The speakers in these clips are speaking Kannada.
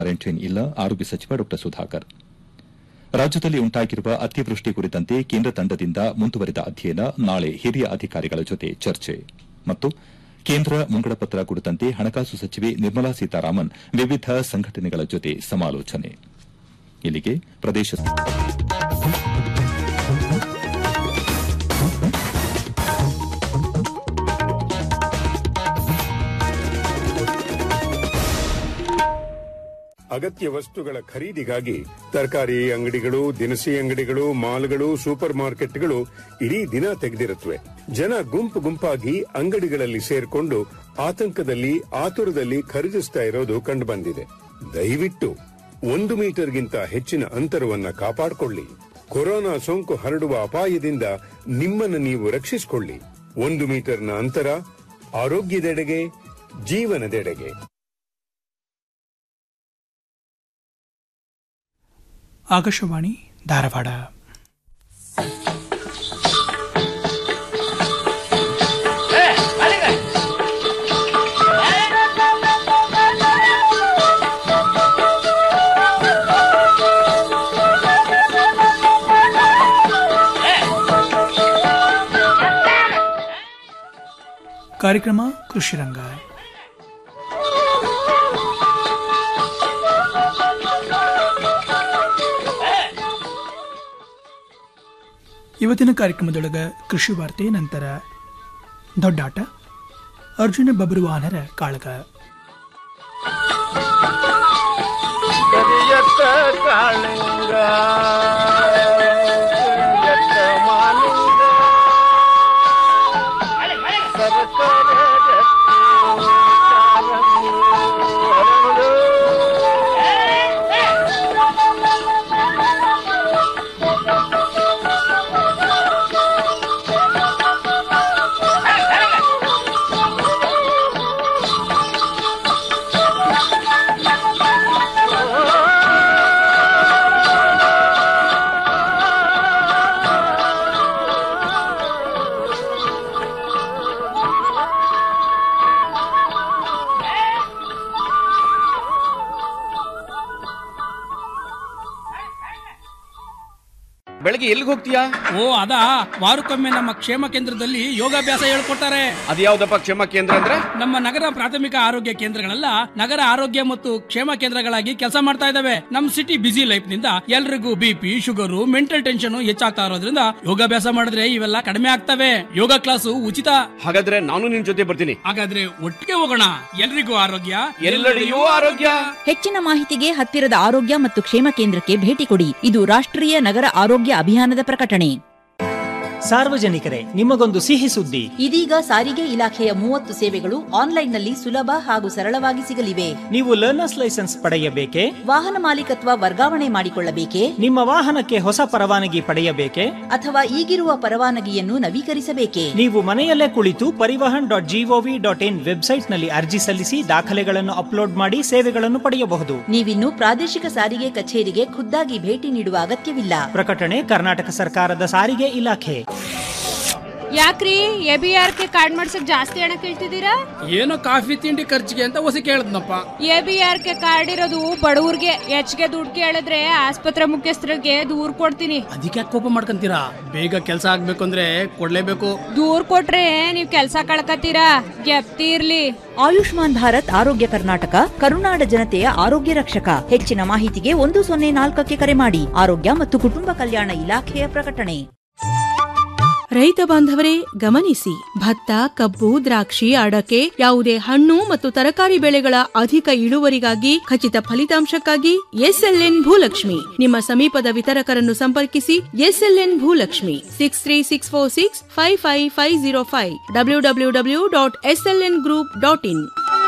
ಕ್ವಾರಂಟೈನ್ ಇಲ್ಲ ಆರೋಗ್ಯ ಸಚಿವ ಡಾ ಸುಧಾಕರ್ ರಾಜ್ಯದಲ್ಲಿ ಉಂಟಾಗಿರುವ ಅತಿವೃಷ್ಟಿ ಕುರಿತಂತೆ ಕೇಂದ್ರ ತಂಡದಿಂದ ಮುಂದುವರಿದ ಅಧ್ಯಯನ ನಾಳೆ ಹಿರಿಯ ಅಧಿಕಾರಿಗಳ ಜೊತೆ ಚರ್ಚೆ ಮತ್ತು ಕೇಂದ್ರ ಮುಂಗಡಪತ್ರ ಕುರಿತಂತೆ ಹಣಕಾಸು ಸಚಿವೆ ನಿರ್ಮಲಾ ಸೀತಾರಾಮನ್ ವಿವಿಧ ಸಂಘಟನೆಗಳ ಜೊತೆ ಸಮಾಲೋಚನೆ ಇಲ್ಲಿಗೆ ಪ್ರದೇಶ ಅಗತ್ಯ ವಸ್ತುಗಳ ಖರೀದಿಗಾಗಿ ತರಕಾರಿ ಅಂಗಡಿಗಳು ದಿನಸಿ ಅಂಗಡಿಗಳು ಮಾಲ್ಗಳು ಸೂಪರ್ ಮಾರ್ಕೆಟ್ಗಳು ಇಡೀ ದಿನ ತೆಗೆದಿರುತ್ತವೆ ಜನ ಗುಂಪು ಗುಂಪಾಗಿ ಅಂಗಡಿಗಳಲ್ಲಿ ಸೇರ್ಕೊಂಡು ಆತಂಕದಲ್ಲಿ ಆತುರದಲ್ಲಿ ಖರೀದಿಸ್ತಾ ಇರೋದು ಕಂಡುಬಂದಿದೆ ದಯವಿಟ್ಟು ಒಂದು ಮೀಟರ್ಗಿಂತ ಹೆಚ್ಚಿನ ಅಂತರವನ್ನ ಕಾಪಾಡಿಕೊಳ್ಳಿ ಕೊರೋನಾ ಸೋಂಕು ಹರಡುವ ಅಪಾಯದಿಂದ ನಿಮ್ಮನ್ನು ನೀವು ರಕ್ಷಿಸಿಕೊಳ್ಳಿ ಒಂದು ಮೀಟರ್ನ ಅಂತರ ಆರೋಗ್ಯದೆಡೆಗೆ ಜೀವನದೆಡೆಗೆ ಆಕಾಶವಾಣಿ ಧಾರವಾಡ ಕಾರ್ಯಕ್ರಮ ಕೃಷಿ ರಂಗ ಇವತ್ತಿನ ಕಾರ್ಯಕ್ರಮದೊಳಗ ಕೃಷಿ ವಾರ್ತೆ ನಂತರ ದೊಡ್ಡಾಟ ಅರ್ಜುನ ಬಬರುವಾನರ ಕಾಳಗ ಕರಿಯತ್ತ ಕಾಳಿಂಗ ಕರಿಯತ್ತ ಮಾಲಿಂಗ ಸರ್ಕಾರ ಬೆಳಗ್ಗೆ ಎಲ್ಲಿಗೆ ಹೋಗ್ತೀಯಾ ಓ ಅದಾ ವಾರಕ್ಕೊಮ್ಮೆ ನಮ್ಮ ಕ್ಷೇಮ ಕೇಂದ್ರದಲ್ಲಿ ಯೋಗಾಭ್ಯಾಸ ಹೇಳ್ಕೊಡ್ತಾರೆ ಅದ್ಯಾವ್ದಪ್ಪ ಕ್ಷೇಮ ಕೇಂದ್ರ ಅಂದ್ರೆ ನಮ್ಮ ನಗರ ಪ್ರಾಥಮಿಕ ಆರೋಗ್ಯ ಕೇಂದ್ರಗಳೆಲ್ಲ ನಗರ ಆರೋಗ್ಯ ಮತ್ತು ಕ್ಷೇಮ ಕೇಂದ್ರಗಳಾಗಿ ಕೆಲಸ ಮಾಡ್ತಾ ಇದಾವೆ ನಮ್ ಸಿಟಿ ಬಿಸಿ ಲೈಫ್ ನಿಂದ ಎಲ್ರಿಗೂ ಬಿಪಿ ಶುಗರು ಮೆಂಟಲ್ ಟೆನ್ಷನ್ ಹೆಚ್ಚಾಗ್ತಾ ಇರೋದ್ರಿಂದ ಯೋಗಾಭ್ಯಾಸ ಮಾಡಿದ್ರೆ ಇವೆಲ್ಲ ಕಡಿಮೆ ಆಗ್ತವೆ ಯೋಗ ಕ್ಲಾಸು ಉಚಿತ ಹಾಗಾದ್ರೆ ನಾನು ನಿನ್ ಜೊತೆ ಬರ್ತೀನಿ ಹಾಗಾದ್ರೆ ಒಟ್ಟಿಗೆ ಹೋಗೋಣ ಎಲ್ರಿಗೂ ಆರೋಗ್ಯ ಎಲ್ಲೆಡೆಯೂ ಆರೋಗ್ಯ ಹೆಚ್ಚಿನ ಮಾಹಿತಿಗೆ ಹತ್ತಿರದ ಆರೋಗ್ಯ ಮತ್ತು ಕ್ಷೇಮ ಕೇಂದ್ರಕ್ಕೆ ಭೇಟಿ ಕೊಡಿ ಇದು ರಾಷ್ಟ್ರೀಯ ನಗರ ಆರೋಗ್ಯ ಅಭಿಯಾನದ ಪ್ರಕಟಣೆ ಸಾರ್ವಜನಿಕರೇ ನಿಮಗೊಂದು ಸಿಹಿ ಸುದ್ದಿ ಇದೀಗ ಸಾರಿಗೆ ಇಲಾಖೆಯ ಮೂವತ್ತು ಸೇವೆಗಳು ಆನ್ಲೈನ್ನಲ್ಲಿ ಸುಲಭ ಹಾಗೂ ಸರಳವಾಗಿ ಸಿಗಲಿವೆ ನೀವು ಲರ್ನರ್ಸ್ ಲೈಸೆನ್ಸ್ ಪಡೆಯಬೇಕೇ ವಾಹನ ಮಾಲೀಕತ್ವ ವರ್ಗಾವಣೆ ಮಾಡಿಕೊಳ್ಳಬೇಕೇ ನಿಮ್ಮ ವಾಹನಕ್ಕೆ ಹೊಸ ಪರವಾನಗಿ ಪಡೆಯಬೇಕೇ ಅಥವಾ ಈಗಿರುವ ಪರವಾನಗಿಯನ್ನು ನವೀಕರಿಸಬೇಕೇ ನೀವು ಮನೆಯಲ್ಲೇ ಕುಳಿತು Parivahan dot gov dot in ವೆಬ್ಸೈಟ್ನಲ್ಲಿ ಅರ್ಜಿ ಸಲ್ಲಿಸಿ ದಾಖಲೆಗಳನ್ನು ಅಪ್ಲೋಡ್ ಮಾಡಿ ಸೇವೆಗಳನ್ನು ಪಡೆಯಬಹುದು ನೀವಿನ್ನು ಪ್ರಾದೇಶಿಕ ಸಾರಿಗೆ ಕಚೇರಿಗೆ ಖುದ್ದಾಗಿ ಭೇಟಿ ನೀಡುವ ಅಗತ್ಯವಿಲ್ಲ ಪ್ರಕಟಣೆ ಕರ್ನಾಟಕ ಸರ್ಕಾರದ ಸಾರಿಗೆ ಇಲಾಖೆ ಯಾಕ್ರಿ A B R K card ಮಾಡ್ಸಕ್ ಜಾಸ್ತಿ ಹಣ ಕೇಳ್ತಿದ್ದೀರಾ ಏನೋ ಕಾಫಿ ತಿಂಡಿ ಖರ್ಚಿಗೆ ಅಂತ ಹೊಸ ಕೇಳದ್ನಪ್ಪ A B R K card ಇರೋದು ಬಡವ್ರಿಗೆ ಹೆಚ್ಚಿಗೆ ದುಡ್ಡು ಕೇಳಿದ್ರೆ ಆಸ್ಪತ್ರೆ ಮುಖ್ಯಸ್ಥರಿಗೆ ದೂರ್ ಕೊಡ್ತೀನಿ ಅದಕ್ಕೆ ಕೋಪ ಮಾಡ್ಕೊಂತೀರಾ ಬೇಗ ಕೆಲಸ ಆಗ್ಬೇಕು ಅಂದ್ರೆ ಕೊಡ್ಲೇಬೇಕು ದೂರ್ ಕೊಟ್ರೆ ನೀವ್ ಕೆಲ್ಸ ಕಳ್ಕತ್ತೀರಾ ಗೆಪ್ತಿ ಇರ್ಲಿ ಆಯುಷ್ಮಾನ್ ಭಾರತ್ ಆರೋಗ್ಯ ಕರ್ನಾಟಕ ಕರುನಾಡ ಜನತೆಯ ಆರೋಗ್ಯ ರಕ್ಷಕ ಹೆಚ್ಚಿನ ಮಾಹಿತಿಗೆ ಒಂದು ಸೊನ್ನೆ ನಾಲ್ಕಕ್ಕೆ ಕರೆ ಮಾಡಿ ಆರೋಗ್ಯ ಮತ್ತು ಕುಟುಂಬ ಕಲ್ಯಾಣ ಇಲಾಖೆಯ ಪ್ರಕಟಣೆ ರೈತ ಬಾಂಧವರೇ ಗಮನಿಸಿ ಭತ್ತ ಕಬ್ಬು ದ್ರಾಕ್ಷಿ ಅಡಕೆ ಯಾವುದೇ ಹಣ್ಣು ಮತ್ತು ತರಕಾರಿ ಬೆಳೆಗಳ ಅಧಿಕ ಇಳುವರಿಗಾಗಿ ಖಚಿತ ಫಲಿತಾಂಶಕ್ಕಾಗಿ ಎಸ್ಎಲ್ಎನ್ ಭೂಲಕ್ಷ್ಮಿ ನಿಮ್ಮ ಸಮೀಪದ ವಿತರಕರನ್ನು ಸಂಪರ್ಕಿಸಿ SLN Bhoolakshmi six three six four six five five five zero five W W W dot SLN group dot in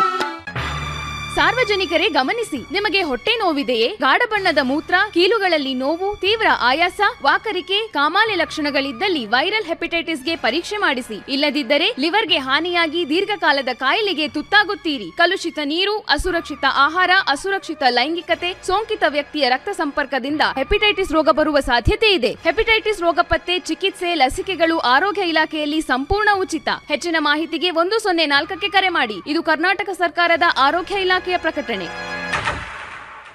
ಸಾರ್ವಜನಿಕರೇ ಗಮನಿಸಿ ನಿಮಗೆ ಹೊಟ್ಟೆ ನೋವಿದೆಯೇ ಗಾಢ ಬಣ್ಣದ ಮೂತ್ರ ಕೀಲುಗಳಲ್ಲಿ ನೋವು ತೀವ್ರ ಆಯಾಸ ವಾಕರಿಕೆ ಕಾಮಾಲೆ ಲಕ್ಷಣಗಳಿದ್ದಲ್ಲಿ ವೈರಲ್ ಹೆಪಟೈಟಿಸ್ಗೆ ಪರೀಕ್ಷೆ ಮಾಡಿಸಿ ಇಲ್ಲದಿದ್ದರೆ ಲಿವರ್ಗೆ ಹಾನಿಯಾಗಿ ದೀರ್ಘಕಾಲದ ಕಾಯಿಲೆಗೆ ತುತ್ತಾಗುತ್ತೀರಿ ಕಲುಷಿತ ನೀರು ಅಸುರಕ್ಷಿತ ಆಹಾರ ಅಸುರಕ್ಷಿತ ಲೈಂಗಿಕತೆ ಸೋಂಕಿತ ವ್ಯಕ್ತಿಯ ರಕ್ತ ಸಂಪರ್ಕದಿಂದ ಹೆಪಟೈಟಿಸ್ ರೋಗ ಬರುವ ಸಾಧ್ಯತೆ ಇದೆ ಹೆಪಟೈಟಿಸ್ ರೋಗ ಪತ್ತೆ ಚಿಕಿತ್ಸೆ ಲಸಿಕೆಗಳು ಆರೋಗ್ಯ ಇಲಾಖೆಯಲ್ಲಿ ಸಂಪೂರ್ಣ ಉಚಿತ ಹೆಚ್ಚಿನ ಮಾಹಿತಿಗೆ ಒಂದು ಸೊನ್ನೆ ನಾಲ್ಕಕ್ಕೆ ಕರೆ ಮಾಡಿ ಇದು ಕರ್ನಾಟಕ ಸರ್ಕಾರದ ಆರೋಗ್ಯ ಇಲಾಖೆಯ ಪ್ರಕಟಣೆ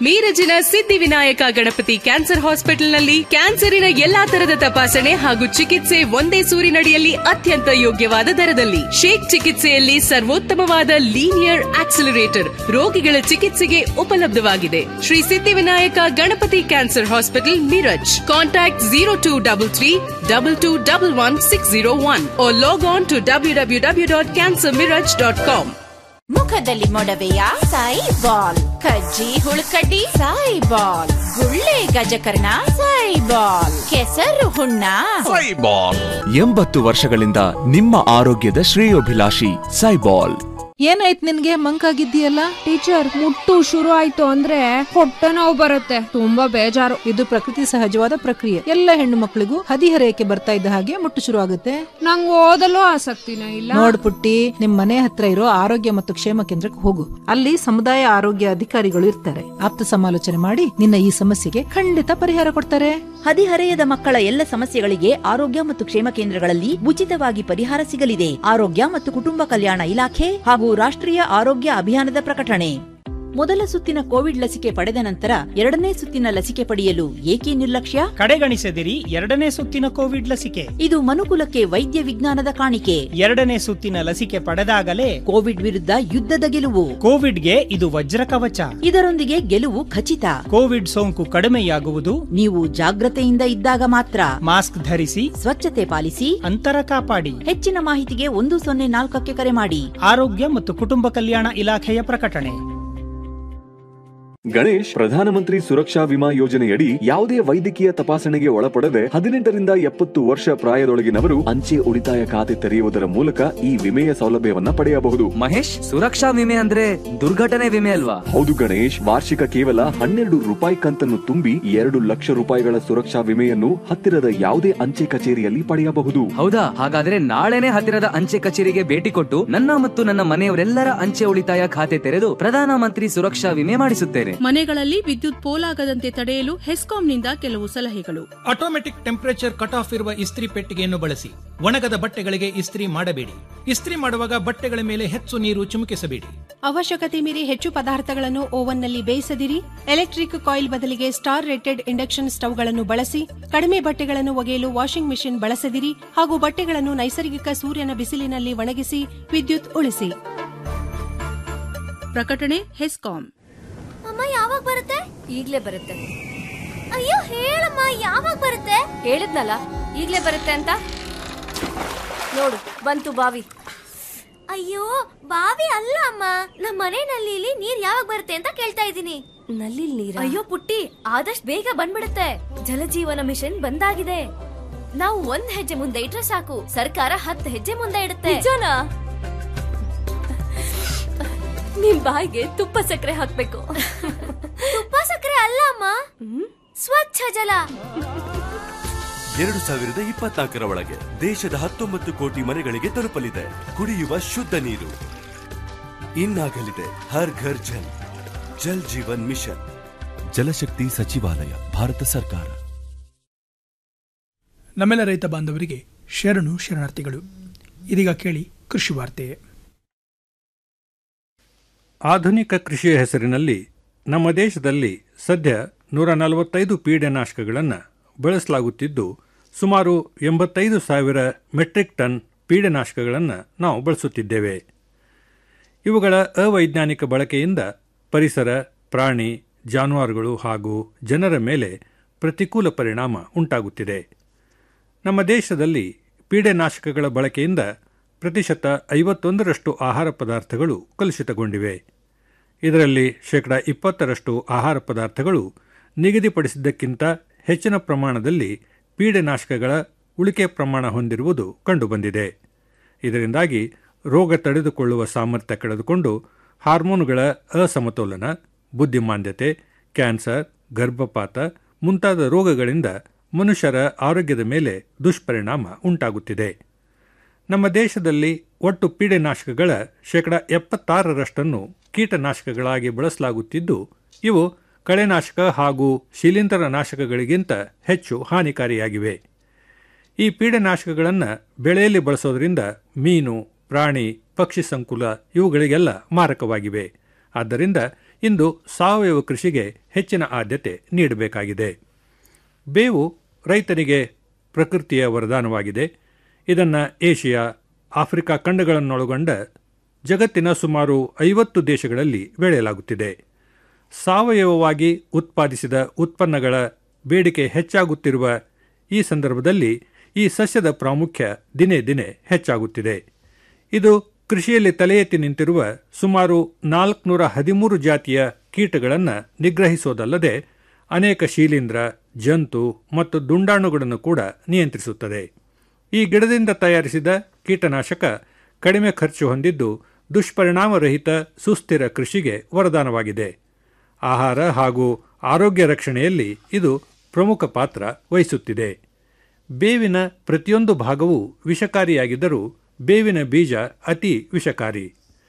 ಮೀರಜಿನ ಸಿದ್ಧಿವಿನಾಯಕ ಗಣಪತಿ ಕ್ಯಾನ್ಸರ್ ಹಾಸ್ಪಿಟಲ್ನಲ್ಲಿ ಕ್ಯಾನ್ಸರಿನ ಎಲ್ಲಾ ತರದ ತಪಾಸಣೆ ಹಾಗೂ ಚಿಕಿತ್ಸೆ ಒಂದೇ ಸೂರಿನಡಿಯಲ್ಲಿ ಅತ್ಯಂತ ಯೋಗ್ಯವಾದ ದರದಲ್ಲಿ ಶೇಕ್ ಚಿಕಿತ್ಸೆಯಲ್ಲಿ ಸರ್ವೋತ್ತಮವಾದ ಲೀನಿಯರ್ ಆಕ್ಸಿಲರೇಟರ್ ರೋಗಿಗಳ ಚಿಕಿತ್ಸೆಗೆ ಉಪಲಬ್ಧವಾಗಿದೆ Shri Siddhivinayak Ganapati cancer hospital Miraj contact zero two double three double two double one six zero one log on to W W W dot cancer Miraj dot com ಮುಖದಲ್ಲಿ ಮೊಡವೆಯ ಸಾಯಿ ಬಾಲ್ ಕಜ್ಜಿ ಹುಳುಕಡ್ಡಿ ಸಾಯಿ ಬಾಲ್ ಗುಳ್ಳೆ ಗಜಕರ್ಣ ಸಾಯಿ ಬಾಲ್ ಕೆಸರು ಹುಣ್ಣ ಎಂಬತ್ತು ವರ್ಷಗಳಿಂದ ನಿಮ್ಮ ಆರೋಗ್ಯದ ಶ್ರೇಯೋಭಿಲಾಷಿ ಸೈಬಾಲ್ ಏನಾಯ್ತು ನಿನ್ಗೆ ಮಂಕಾಗಿದ್ದೀಯಲ್ಲ ಟೀಚರ್ ಮುಟ್ಟು ಶುರು ಆಯ್ತು ಅಂದ್ರೆ ಹೊಟ್ಟೆ ನೋವು ಬರುತ್ತೆ ತುಂಬಾ ಬೇಜಾರು ಇದು ಪ್ರಕೃತಿ ಸಹಜವಾದ ಪ್ರಕ್ರಿಯೆ ಎಲ್ಲ ಹೆಣ್ಣು ಮಕ್ಕಳಿಗೂ ಹದಿಹರೆಯಕ್ಕೆ ಬರ್ತಾ ಇದ್ದ ಹಾಗೆ ಮುಟ್ಟು ಶುರು ಆಗುತ್ತೆ ನಂಗೆ ಓದಲು ಆಸಕ್ತಿನೇ ಇಲ್ಲ ನೋಡ್ ಪುಟ್ಟಿ ನಿಮ್ ಮನೆ ಹತ್ರ ಇರೋ ಆರೋಗ್ಯ ಮತ್ತು ಕ್ಷೇಮ ಕೇಂದ್ರಕ್ಕೆ ಹೋಗು ಅಲ್ಲಿ ಸಮುದಾಯ ಆರೋಗ್ಯ ಅಧಿಕಾರಿಗಳು ಇರ್ತಾರೆ ಆಪ್ತ ಸಮಾಲೋಚನೆ ಮಾಡಿ ನಿನ್ನ ಈ ಸಮಸ್ಯೆಗೆ ಖಂಡಿತ ಪರಿಹಾರ ಕೊಡ್ತಾರೆ ಹದಿಹರೆಯದ ಮಕ್ಕಳ ಎಲ್ಲ ಸಮಸ್ಯೆಗಳಿಗೆ ಆರೋಗ್ಯ ಮತ್ತು ಕ್ಷೇಮ ಕೇಂದ್ರಗಳಲ್ಲಿ ಉಚಿತವಾಗಿ ಪರಿಹಾರ ಸಿಗಲಿದೆ ಆರೋಗ್ಯ ಮತ್ತು ಕುಟುಂಬ ಕಲ್ಯಾಣ ಇಲಾಖೆ ಹಾಗೂ ರಾಷ್ಟ್ರೀಯ ಆರೋಗ್ಯ ಅಭಿಯಾನದ ಪ್ರಕಟಣೆ ಮೊದಲ ಸುತ್ತಿನ ಕೋವಿಡ್ ಲಸಿಕೆ ಪಡೆದ ನಂತರ ಎರಡನೇ ಸುತ್ತಿನ ಲಸಿಕೆ ಪಡೆಯಲು ಏಕೆ ನಿರ್ಲಕ್ಷ್ಯ ಕಡೆಗಣಿಸದಿರಿ ಎರಡನೇ ಸುತ್ತಿನ ಕೋವಿಡ್ ಲಸಿಕೆ ಇದು ಮನುಕುಲಕ್ಕೆ ವೈದ್ಯ ವಿಜ್ಞಾನದ ಕಾಣಿಕೆ ಎರಡನೇ ಸುತ್ತಿನ ಲಸಿಕೆ ಪಡೆದಾಗಲೇ ಕೋವಿಡ್ ವಿರುದ್ಧ ಯುದ್ಧದ ಗೆಲುವು ಕೋವಿಡ್ಗೆ ಇದು ವಜ್ರ ಕವಚ ಇದರೊಂದಿಗೆ ಗೆಲುವು ಖಚಿತ ಕೋವಿಡ್ ಸೋಂಕು ಕಡಿಮೆಯಾಗುವುದು ನೀವು ಜಾಗ್ರತೆಯಿಂದ ಇದ್ದಾಗ ಮಾತ್ರ ಮಾಸ್ಕ್ ಧರಿಸಿ ಸ್ವಚ್ಛತೆ ಪಾಲಿಸಿ ಅಂತರ ಕಾಪಾಡಿ ಹೆಚ್ಚಿನ ಮಾಹಿತಿಗೆ ಒಂದು ಸೊನ್ನೆ ನಾಲ್ಕಕ್ಕೆ ಕರೆ ಮಾಡಿ ಆರೋಗ್ಯ ಮತ್ತು ಕುಟುಂಬ ಕಲ್ಯಾಣ ಇಲಾಖೆಯ ಪ್ರಕಟಣೆ ಗಣೇಶ್ ಪ್ರಧಾನಮಂತ್ರಿ ಸುರಕ್ಷಾ ವಿಮಾ ಯೋಜನೆಯಡಿ ಯಾವುದೇ ವೈದ್ಯಕೀಯ ತಪಾಸಣೆಗೆ ಒಳಪಡದೆ ಹದಿನೆಂಟರಿಂದ ಎಪ್ಪತ್ತು ವರ್ಷ ಪ್ರಾಯದೊಳಗಿನವರು ಅಂಚೆ ಉಳಿತಾಯ ಖಾತೆ ತೆರೆಯುವುದರ ಮೂಲಕ ಈ ವಿಮೆಯ ಸೌಲಭ್ಯವನ್ನ ಪಡೆಯಬಹುದು ಮಹೇಶ್ ಸುರಕ್ಷಾ ವಿಮೆ ಅಂದ್ರೆ ದುರ್ಘಟನೆ ವಿಮೆ ಅಲ್ವಾ ಹೌದು ಗಣೇಶ್ ವಾರ್ಷಿಕ ಕೇವಲ ಹನ್ನೆರಡು ರೂಪಾಯಿ ಕಂತನ್ನು ತುಂಬಿ ಎರಡು ಲಕ್ಷ ರೂಪಾಯಿಗಳ ಸುರಕ್ಷಾ ವಿಮೆಯನ್ನು ಹತ್ತಿರದ ಯಾವುದೇ ಅಂಚೆ ಕಚೇರಿಯಲ್ಲಿ ಪಡೆಯಬಹುದು ಹೌದಾ ಹಾಗಾದ್ರೆ ನಾಳೆನೆ ಹತ್ತಿರದ ಅಂಚೆ ಕಚೇರಿಗೆ ಭೇಟಿ ಕೊಟ್ಟು ನನ್ನ ಮತ್ತು ನನ್ನ ಮನೆಯವರೆಲ್ಲರ ಅಂಚೆ ಉಳಿತಾಯ ಖಾತೆ ತೆರೆದು ಪ್ರಧಾನಮಂತ್ರಿ ಸುರಕ್ಷಾ ವಿಮೆ ಮಾಡಿಸುತ್ತೇನೆ ಮನೆಗಳಲ್ಲಿ ವಿದ್ಯುತ್ ಪೋಲಾಗದಂತೆ ತಡೆಯಲು ಹೆಸ್ಕಾಂನಿಂದ ಕೆಲವು ಸಲಹೆಗಳು ಆಟೋಮೆಟಿಕ್ ಟೆಂಪರೇಚರ್ ಕಟ್ ಆಫ್ ಇರುವ ಇಸ್ತ್ರಿ ಪೆಟ್ಟಿಗೆಯನ್ನು ಬಳಸಿ ಒಣಗದ ಬಟ್ಟೆಗಳಿಗೆ ಇಸ್ತ್ರಿ ಮಾಡಬೇಡಿ ಇಸ್ತ್ರಿ ಮಾಡುವಾಗ ಬಟ್ಟೆಗಳ ಮೇಲೆ ಹೆಚ್ಚು ನೀರು ಚಿಮುಕಿಸಬೇಡಿ ಅವಶ್ಯಕತೆ ಮೀರಿ ಹೆಚ್ಚು ಪದಾರ್ಥಗಳನ್ನು ಓವನ್ನಲ್ಲಿ ಬೇಯಿಸದಿರಿ ಎಲೆಕ್ಟ್ರಿಕ್ ಕಾಯಿಲ್ ಬದಲಿಗೆ ಸ್ಟಾರ್ ರೇಟೆಡ್ ಇಂಡಕ್ಷನ್ ಸ್ಟವ್ಗಳನ್ನು ಬಳಸಿ ಕಡಿಮೆ ಬಟ್ಟೆಗಳನ್ನು ಒಗೆಯಲು ವಾಷಿಂಗ್ ಮಿಷಿನ್ ಬಳಸದಿರಿ ಹಾಗೂ ಬಟ್ಟೆಗಳನ್ನು ನೈಸರ್ಗಿಕ ಸೂರ್ಯನ ಬಿಸಿಲಿನಲ್ಲಿ ಒಣಗಿಸಿ ವಿದ್ಯುತ್ ಉಳಿಸಿ ಪ್ರಕಟಣೆ ಹೆಸ್ಕಾಂ ಅಮ್ಮ ಯಾವಾಗ ಬರುತ್ತೆ ಈಗ್ಲೇ ಬರುತ್ತೆ ಅಯ್ಯೋ ಹೇಳಮ್ಮ ಯಾವಾಗ ಬರುತ್ತೆ ಹೇಳಿದ್ನಲ್ಲ ಈಗ್ಲೇ ಬರುತ್ತೆ ಅಂತ ನೋಡು ಬಂತು ಬಾವಿ ಅಯ್ಯೋ ಬಾವಿ ಅಲ್ಲ ಅಮ್ಮ ನಮ್ಮ ಮನೆ ನಲ್ಲಿಲಿ ನೀರ್ ಯಾವಾಗ ಬರುತ್ತೆ ಅಂತ ಕೇಳ್ತಾ ಇದ್ದೀನಿ ನಲ್ಲಿ ನೀರ್ ಅಯ್ಯೋ ಪುಟ್ಟಿ ಆದಷ್ಟು ಬೇಗ ಬಂದ್ಬಿಡುತ್ತೆ ಜಲಜೀವನ ಮಿಷನ್ ಬಂದಾಗಿದೆ ನಾವು ಒಂದ್ ಹೆಜ್ಜೆ ಮುಂದೆ ಇಟ್ರೆ ಸಾಕು ಸರ್ಕಾರ ಹತ್ತು ಹೆಜ್ಜೆ ಮುಂದೆ ಇಡುತ್ತೆ ನಿಜನಾ ನಿಮ್ ಬಾಯಿಗೆ ತುಪ್ಪ ಸಕ್ಕರೆ ಹಾಕ್ಬೇಕು ತುಪ್ಪ ಸಕ್ಕರೆ ಅಲ್ಲ ಅಮ್ಮ ಸ್ವಚ್ಛ ಜಲ ಎರಡು ಸಾವಿರದ ಇಪ್ಪತ್ನಾಲ್ಕರ ಒಳಗೆ ದೇಶದ ಹತ್ತೊಂಬತ್ತು ಕೋಟಿ ಮನೆಗಳಿಗೆ ತಲುಪಲಿದೆ ಕುಡಿಯುವ ಶುದ್ಧ ನೀರು ಇನ್ನಾಗಲಿದೆ ಹರ್ ಘರ್ ಜಲ್ ಜಲ್ ಜೀವನ್ ಮಿಷನ್ ಜಲಶಕ್ತಿ ಸಚಿವಾಲಯ ಭಾರತ ಸರ್ಕಾರ ನಮ್ಮೆಲ್ಲ ರೈತ ಬಾಂಧವರಿಗೆ ಶರಣು ಶರಣಾರ್ಥಿಗಳು ಇದೀಗ ಕೇಳಿ ಕೃಷಿ ವಾರ್ತೆ ಆಧುನಿಕ ಕೃಷಿಯ ಹೆಸರಿನಲ್ಲಿ ನಮ್ಮ ದೇಶದಲ್ಲಿ ಸದ್ಯ ನೂರ ನಲವತ್ತೈದು ಪೀಡನಾಶಕಗಳನ್ನು ಬಳಸಲಾಗುತ್ತಿದ್ದು ಸುಮಾರು ಎಂಬತ್ತೈದು ಸಾವಿರ ಮೆಟ್ರಿಕ್ ಟನ್ ಪೀಡನಾಶಕಗಳನ್ನು ನಾವು ಬಳಸುತ್ತಿದ್ದೇವೆ ಇವುಗಳ ಅವೈಜ್ಞಾನಿಕ ಬಳಕೆಯಿಂದ ಪರಿಸರ ಪ್ರಾಣಿ ಜಾನುವಾರುಗಳು ಹಾಗೂ ಜನರ ಮೇಲೆ ಪ್ರತಿಕೂಲ ಪರಿಣಾಮ ಉಂಟಾಗುತ್ತಿದೆ ನಮ್ಮ ದೇಶದಲ್ಲಿ ಪೀಡೆನಾಶಕಗಳ ಬಳಕೆಯಿಂದ ಪ್ರತಿಶತ ಐವತ್ತೊಂದರಷ್ಟು ಆಹಾರ ಪದಾರ್ಥಗಳು ಕಲುಷಿತಗೊಂಡಿವೆ ಇದರಲ್ಲಿ ಶೇಕಡ ಇಪ್ಪತ್ತರಷ್ಟು ಆಹಾರ ಪದಾರ್ಥಗಳು ನಿಗದಿಪಡಿಸಿದ್ದಕ್ಕಿಂತ ಹೆಚ್ಚಿನ ಪ್ರಮಾಣದಲ್ಲಿ ಪೀಡೆನಾಶಕಗಳ ಉಳಿಕೆ ಪ್ರಮಾಣ ಹೊಂದಿರುವುದು ಕಂಡುಬಂದಿದೆ ಇದರಿಂದಾಗಿ ರೋಗ ತಡೆದುಕೊಳ್ಳುವ ಸಾಮರ್ಥ್ಯ ಕಳೆದುಕೊಂಡು ಹಾರ್ಮೋನುಗಳ ಅಸಮತೋಲನ ಬುದ್ಧಿಮಾಂದ್ಯತೆ ಕ್ಯಾನ್ಸರ್ ಗರ್ಭಪಾತ ಮುಂತಾದ ರೋಗಗಳಿಂದ ಮನುಷ್ಯರ ಆರೋಗ್ಯದ ಮೇಲೆ ದುಷ್ಪರಿಣಾಮ ಉಂಟಾಗುತ್ತಿದೆ ನಮ್ಮ ದೇಶದಲ್ಲಿ ಒಟ್ಟು ಪೀಡೆನಾಶಕಗಳ ಶೇಕಡ ಎಪ್ಪತ್ತಾರರಷ್ಟನ್ನು ಕೀಟನಾಶಕಗಳಾಗಿ ಬಳಸಲಾಗುತ್ತಿದ್ದು ಇವು ಕಳೆನಾಶಕ ಹಾಗೂ ಶಿಲೀಂಧ್ರ ನಾಶಕಗಳಿಗಿಂತ ಹೆಚ್ಚು ಹಾನಿಕಾರಿಯಾಗಿವೆ ಈ ಪೀಡನಾಶಕಗಳನ್ನು ಬೆಳೆಯಲ್ಲಿ ಬಳಸೋದ್ರಿಂದ ಮೀನು ಪ್ರಾಣಿ ಪಕ್ಷಿ ಸಂಕುಲ ಇವುಗಳಿಗೆಲ್ಲ ಮಾರಕವಾಗಿವೆ ಆದ್ದರಿಂದ ಇಂದು ಸಾವಯವ ಕೃಷಿಗೆ ಹೆಚ್ಚಿನ ಆದ್ಯತೆ ನೀಡಬೇಕಾಗಿದೆ ಬೇವು ರೈತನಿಗೆ ಪ್ರಕೃತಿಯ ವರದಾನವಾಗಿದೆ ಇದನ್ನು ಏಷ್ಯಾ ಆಫ್ರಿಕಾ ಖಂಡಗಳನ್ನೊಳಗೊಂಡ ಜಗತ್ತಿನ ಸುಮಾರು ಐವತ್ತು ದೇಶಗಳಲ್ಲಿ ಬೆಳೆಯಲಾಗುತ್ತಿದೆ ಸಾವಯವವಾಗಿ ಉತ್ಪಾದಿಸಿದ ಉತ್ಪನ್ನಗಳ ಬೇಡಿಕೆ ಹೆಚ್ಚಾಗುತ್ತಿರುವ ಈ ಸಂದರ್ಭದಲ್ಲಿ ಈ ಸಸ್ಯದ ಪ್ರಾಮುಖ್ಯ ದಿನೇ ದಿನೇ ಹೆಚ್ಚಾಗುತ್ತಿದೆ ಇದು ಕೃಷಿಯಲ್ಲಿ ತಲೆ ಎತ್ತಿ ನಿಂತಿರುವ ಸುಮಾರು ನಾಲ್ಕುನೂರ ಹದಿಮೂರು ಜಾತಿಯ ಕೀಟಗಳನ್ನು ನಿಗ್ರಹಿಸೋದಲ್ಲದೆ ಅನೇಕ ಶೀಲೀಂಧ್ರ ಜಂತು ಮತ್ತು ದುಂಡಾಣುಗಳನ್ನು ಕೂಡ ನಿಯಂತ್ರಿಸುತ್ತದೆ ಈ ಗಿಡದಿಂದ ತಯಾರಿಸಿದ ಕೀಟನಾಶಕ ಕಡಿಮೆ ಖರ್ಚು ಹೊಂದಿದ್ದು ದುಷ್ಪರಿಣಾಮರಹಿತ ಸುಸ್ಥಿರ ಕೃಷಿಗೆ ವರದಾನವಾಗಿದೆ ಆಹಾರ ಹಾಗೂ ಆರೋಗ್ಯ ರಕ್ಷಣೆಯಲ್ಲಿ ಇದು ಪ್ರಮುಖ ಪಾತ್ರ ವಹಿಸುತ್ತಿದೆ ಬೇವಿನ ಪ್ರತಿಯೊಂದು ಭಾಗವೂ ವಿಷಕಾರಿಯಾಗಿದ್ದರೂ ಬೇವಿನ ಬೀಜ ಅತಿ ವಿಷಕಾರಿ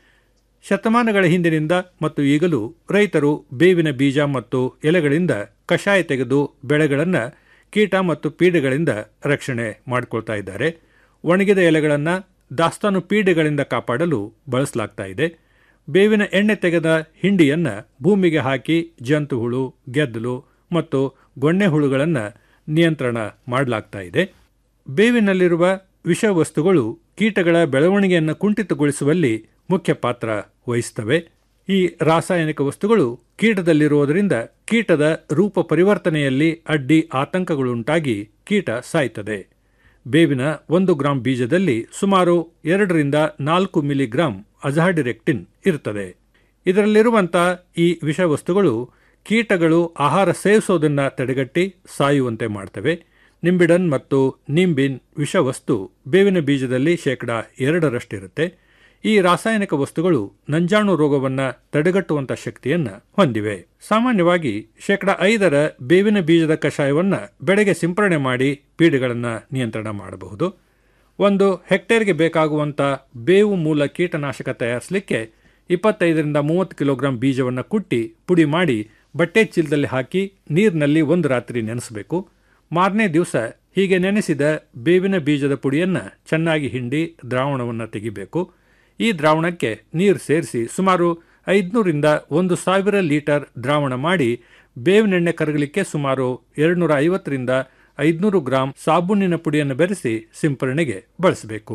ಶತಮಾನಗಳ ಹಿಂದಿನಿಂದ ಮತ್ತು ಈಗಲೂ ರೈತರು ಬೇವಿನ ಬೀಜ ಮತ್ತು ಎಲೆಗಳಿಂದ ಕಷಾಯ ತೆಗೆದು ಬೆಳೆಗಳನ್ನು ಕೀಟ ಮತ್ತು ಪೀಡೆಗಳಿಂದ ರಕ್ಷಣೆ ಮಾಡಿಕೊಳ್ತಾ ಇದ್ದಾರೆ ಒಣಗಿದ ಎಲೆಗಳನ್ನು ದಾಸ್ತಾನು ಪೀಡೆಗಳಿಂದ ಕಾಪಾಡಲು ಬಳಸಲಾಗ್ತಾ ಇದೆ ಬೇವಿನ ಎಣ್ಣೆ ತೆಗೆದ ಹಿಂಡಿಯನ್ನು ಭೂಮಿಗೆ ಹಾಕಿ ಜಂತು ಹುಳು ಗೆದ್ದಲು ಮತ್ತು ಗೊಣ್ಣೆ ಹುಳುಗಳನ್ನು ನಿಯಂತ್ರಣ ಮಾಡಲಾಗ್ತಾ ಇದೆ ಬೇವಿನಲ್ಲಿರುವ ವಿಷವಸ್ತುಗಳು ಕೀಟಗಳ ಬೆಳವಣಿಗೆಯನ್ನು ಕುಂಠಿತಗೊಳಿಸುವಲ್ಲಿ ಮುಖ್ಯ ಪಾತ್ರ ವಹಿಸ್ತವೆ ಈ ರಾಸಾಯನಿಕ ವಸ್ತುಗಳು ಕೀಟದಲ್ಲಿರುವುದರಿಂದ ಕೀಟದ ರೂಪ ಪರಿವರ್ತನೆಯಲ್ಲಿ ಅಡ್ಡಿ ಆತಂಕಗಳುಂಟಾಗಿ ಕೀಟ ಸಾಯ್ತದೆ ಬೇವಿನ ಒಂದು ಗ್ರಾಂ ಬೀಜದಲ್ಲಿ ಸುಮಾರು ಎರಡರಿಂದ ನಾಲ್ಕು ಮಿಲಿಗ್ರಾಂ ಅಜಾಡಿರೆಕ್ಟಿನ್ ಇರುತ್ತದೆ ಇದರಲ್ಲಿರುವಂಥ ಈ ವಿಷವಸ್ತುಗಳು ಕೀಟಗಳು ಆಹಾರ ಸೇವಿಸೋದನ್ನು ತಡೆಗಟ್ಟಿ ಸಾಯುವಂತೆ ಮಾಡ್ತವೆ ನಿಂಬಿಡನ್ ಮತ್ತು ನಿಂಬಿನ್ ವಿಷವಸ್ತು ಬೇವಿನ ಬೀಜದಲ್ಲಿ ಶೇಕಡ ಎರಡರಷ್ಟಿರುತ್ತೆ ಈ ರಾಸಾಯನಿಕ ವಸ್ತುಗಳು ನಂಜಾಣು ರೋಗವನ್ನು ತಡೆಗಟ್ಟುವಂಥ ಶಕ್ತಿಯನ್ನು ಹೊಂದಿವೆ ಸಾಮಾನ್ಯವಾಗಿ ಶೇಕಡ ಐದರ ಬೇವಿನ ಬೀಜದ ಕಷಾಯವನ್ನು ಬೆಳೆಗೆ ಸಿಂಪರಣೆ ಮಾಡಿ ಪೀಡೆಗಳನ್ನು ನಿಯಂತ್ರಣ ಮಾಡಬಹುದು ಒಂದು ಹೆಕ್ಟೇರ್ಗೆ ಬೇಕಾಗುವಂಥ ಬೇವು ಮೂಲ ಕೀಟನಾಶಕ ತಯಾರಿಸಲಿಕ್ಕೆ ಇಪ್ಪತ್ತೈದರಿಂದ ಮೂವತ್ತು ಕಿಲೋಗ್ರಾಂ ಬೀಜವನ್ನು ಕುಟ್ಟಿ ಪುಡಿ ಮಾಡಿ ಬಟ್ಟೆ ಚೀಲದಲ್ಲಿ ಹಾಕಿ ನೀರಿನಲ್ಲಿ ಒಂದು ರಾತ್ರಿ ನೆನೆಸಬೇಕು ಮಾರನೇ ದಿವಸ ಹೀಗೆ ನೆನೆಸಿದ ಬೇವಿನ ಬೀಜದ ಪುಡಿಯನ್ನು ಚೆನ್ನಾಗಿ ಹಿಂಡಿ ದ್ರಾವಣವನ್ನು ತೆಗಿಬೇಕು ಈ ದ್ರಾವಣಕ್ಕೆ ನೀರು ಸೇರಿಸಿ ಸುಮಾರು ಐದುನೂರಿಂದ ಒಂದು ಸಾವಿರ ಲೀಟರ್ ದ್ರಾವಣ ಮಾಡಿ ಬೇವಿನೆಣ್ಣೆ ಕರಗಲಿಕ್ಕೆ ಸುಮಾರು ಎರಡುನೂರ ಐವತ್ತರಿಂದ ಐದುನೂರು ಗ್ರಾಂ ಸಾಬೂನಿನ ಪುಡಿಯನ್ನು ಬೆರೆಸಿ ಸಿಂಪರಣೆಗೆ ಬಳಸಬೇಕು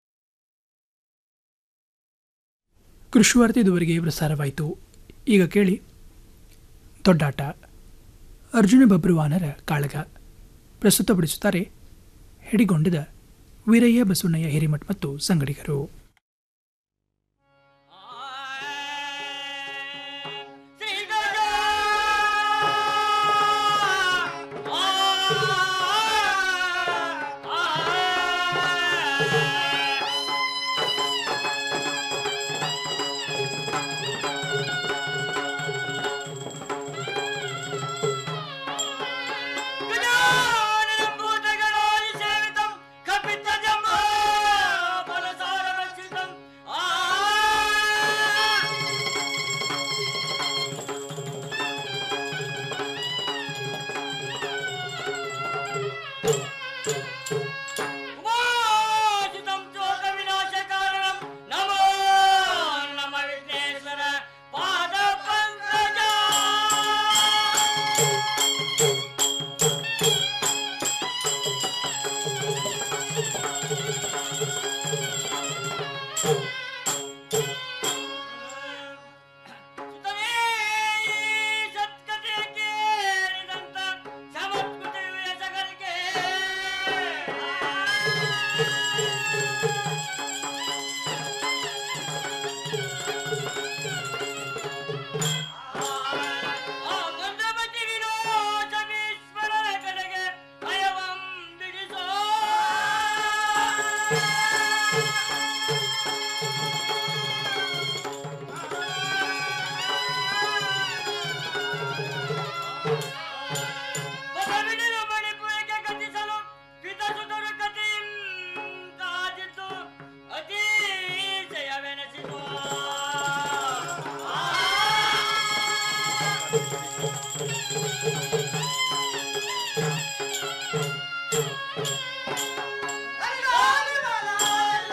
ಕೃಷಿವಾರ್ತೆ ಇದುವರೆಗೆ ಪ್ರಸಾರವಾಯಿತು ಈಗ ಕೇಳಿ ದೊಡ್ಡಾಟ ಅರ್ಜುನ ಬಬ್ರುವಾನರ ಕಾಳಗ ಪ್ರಸ್ತುತಪಡಿಸುತ್ತಾರೆ ಹೆಡಿಗೊಂಡದ ವೀರಯ್ಯ ಬಸವಣ್ಣಯ್ಯ ಹಿರಿಮಠ್ ಮತ್ತು ಸಂಗಡಿಗರು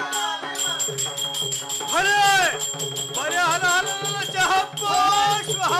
ಬರೆ ಹಲ ಹಲ ಚಹಪ್ಪೋ ಶ್ವಹ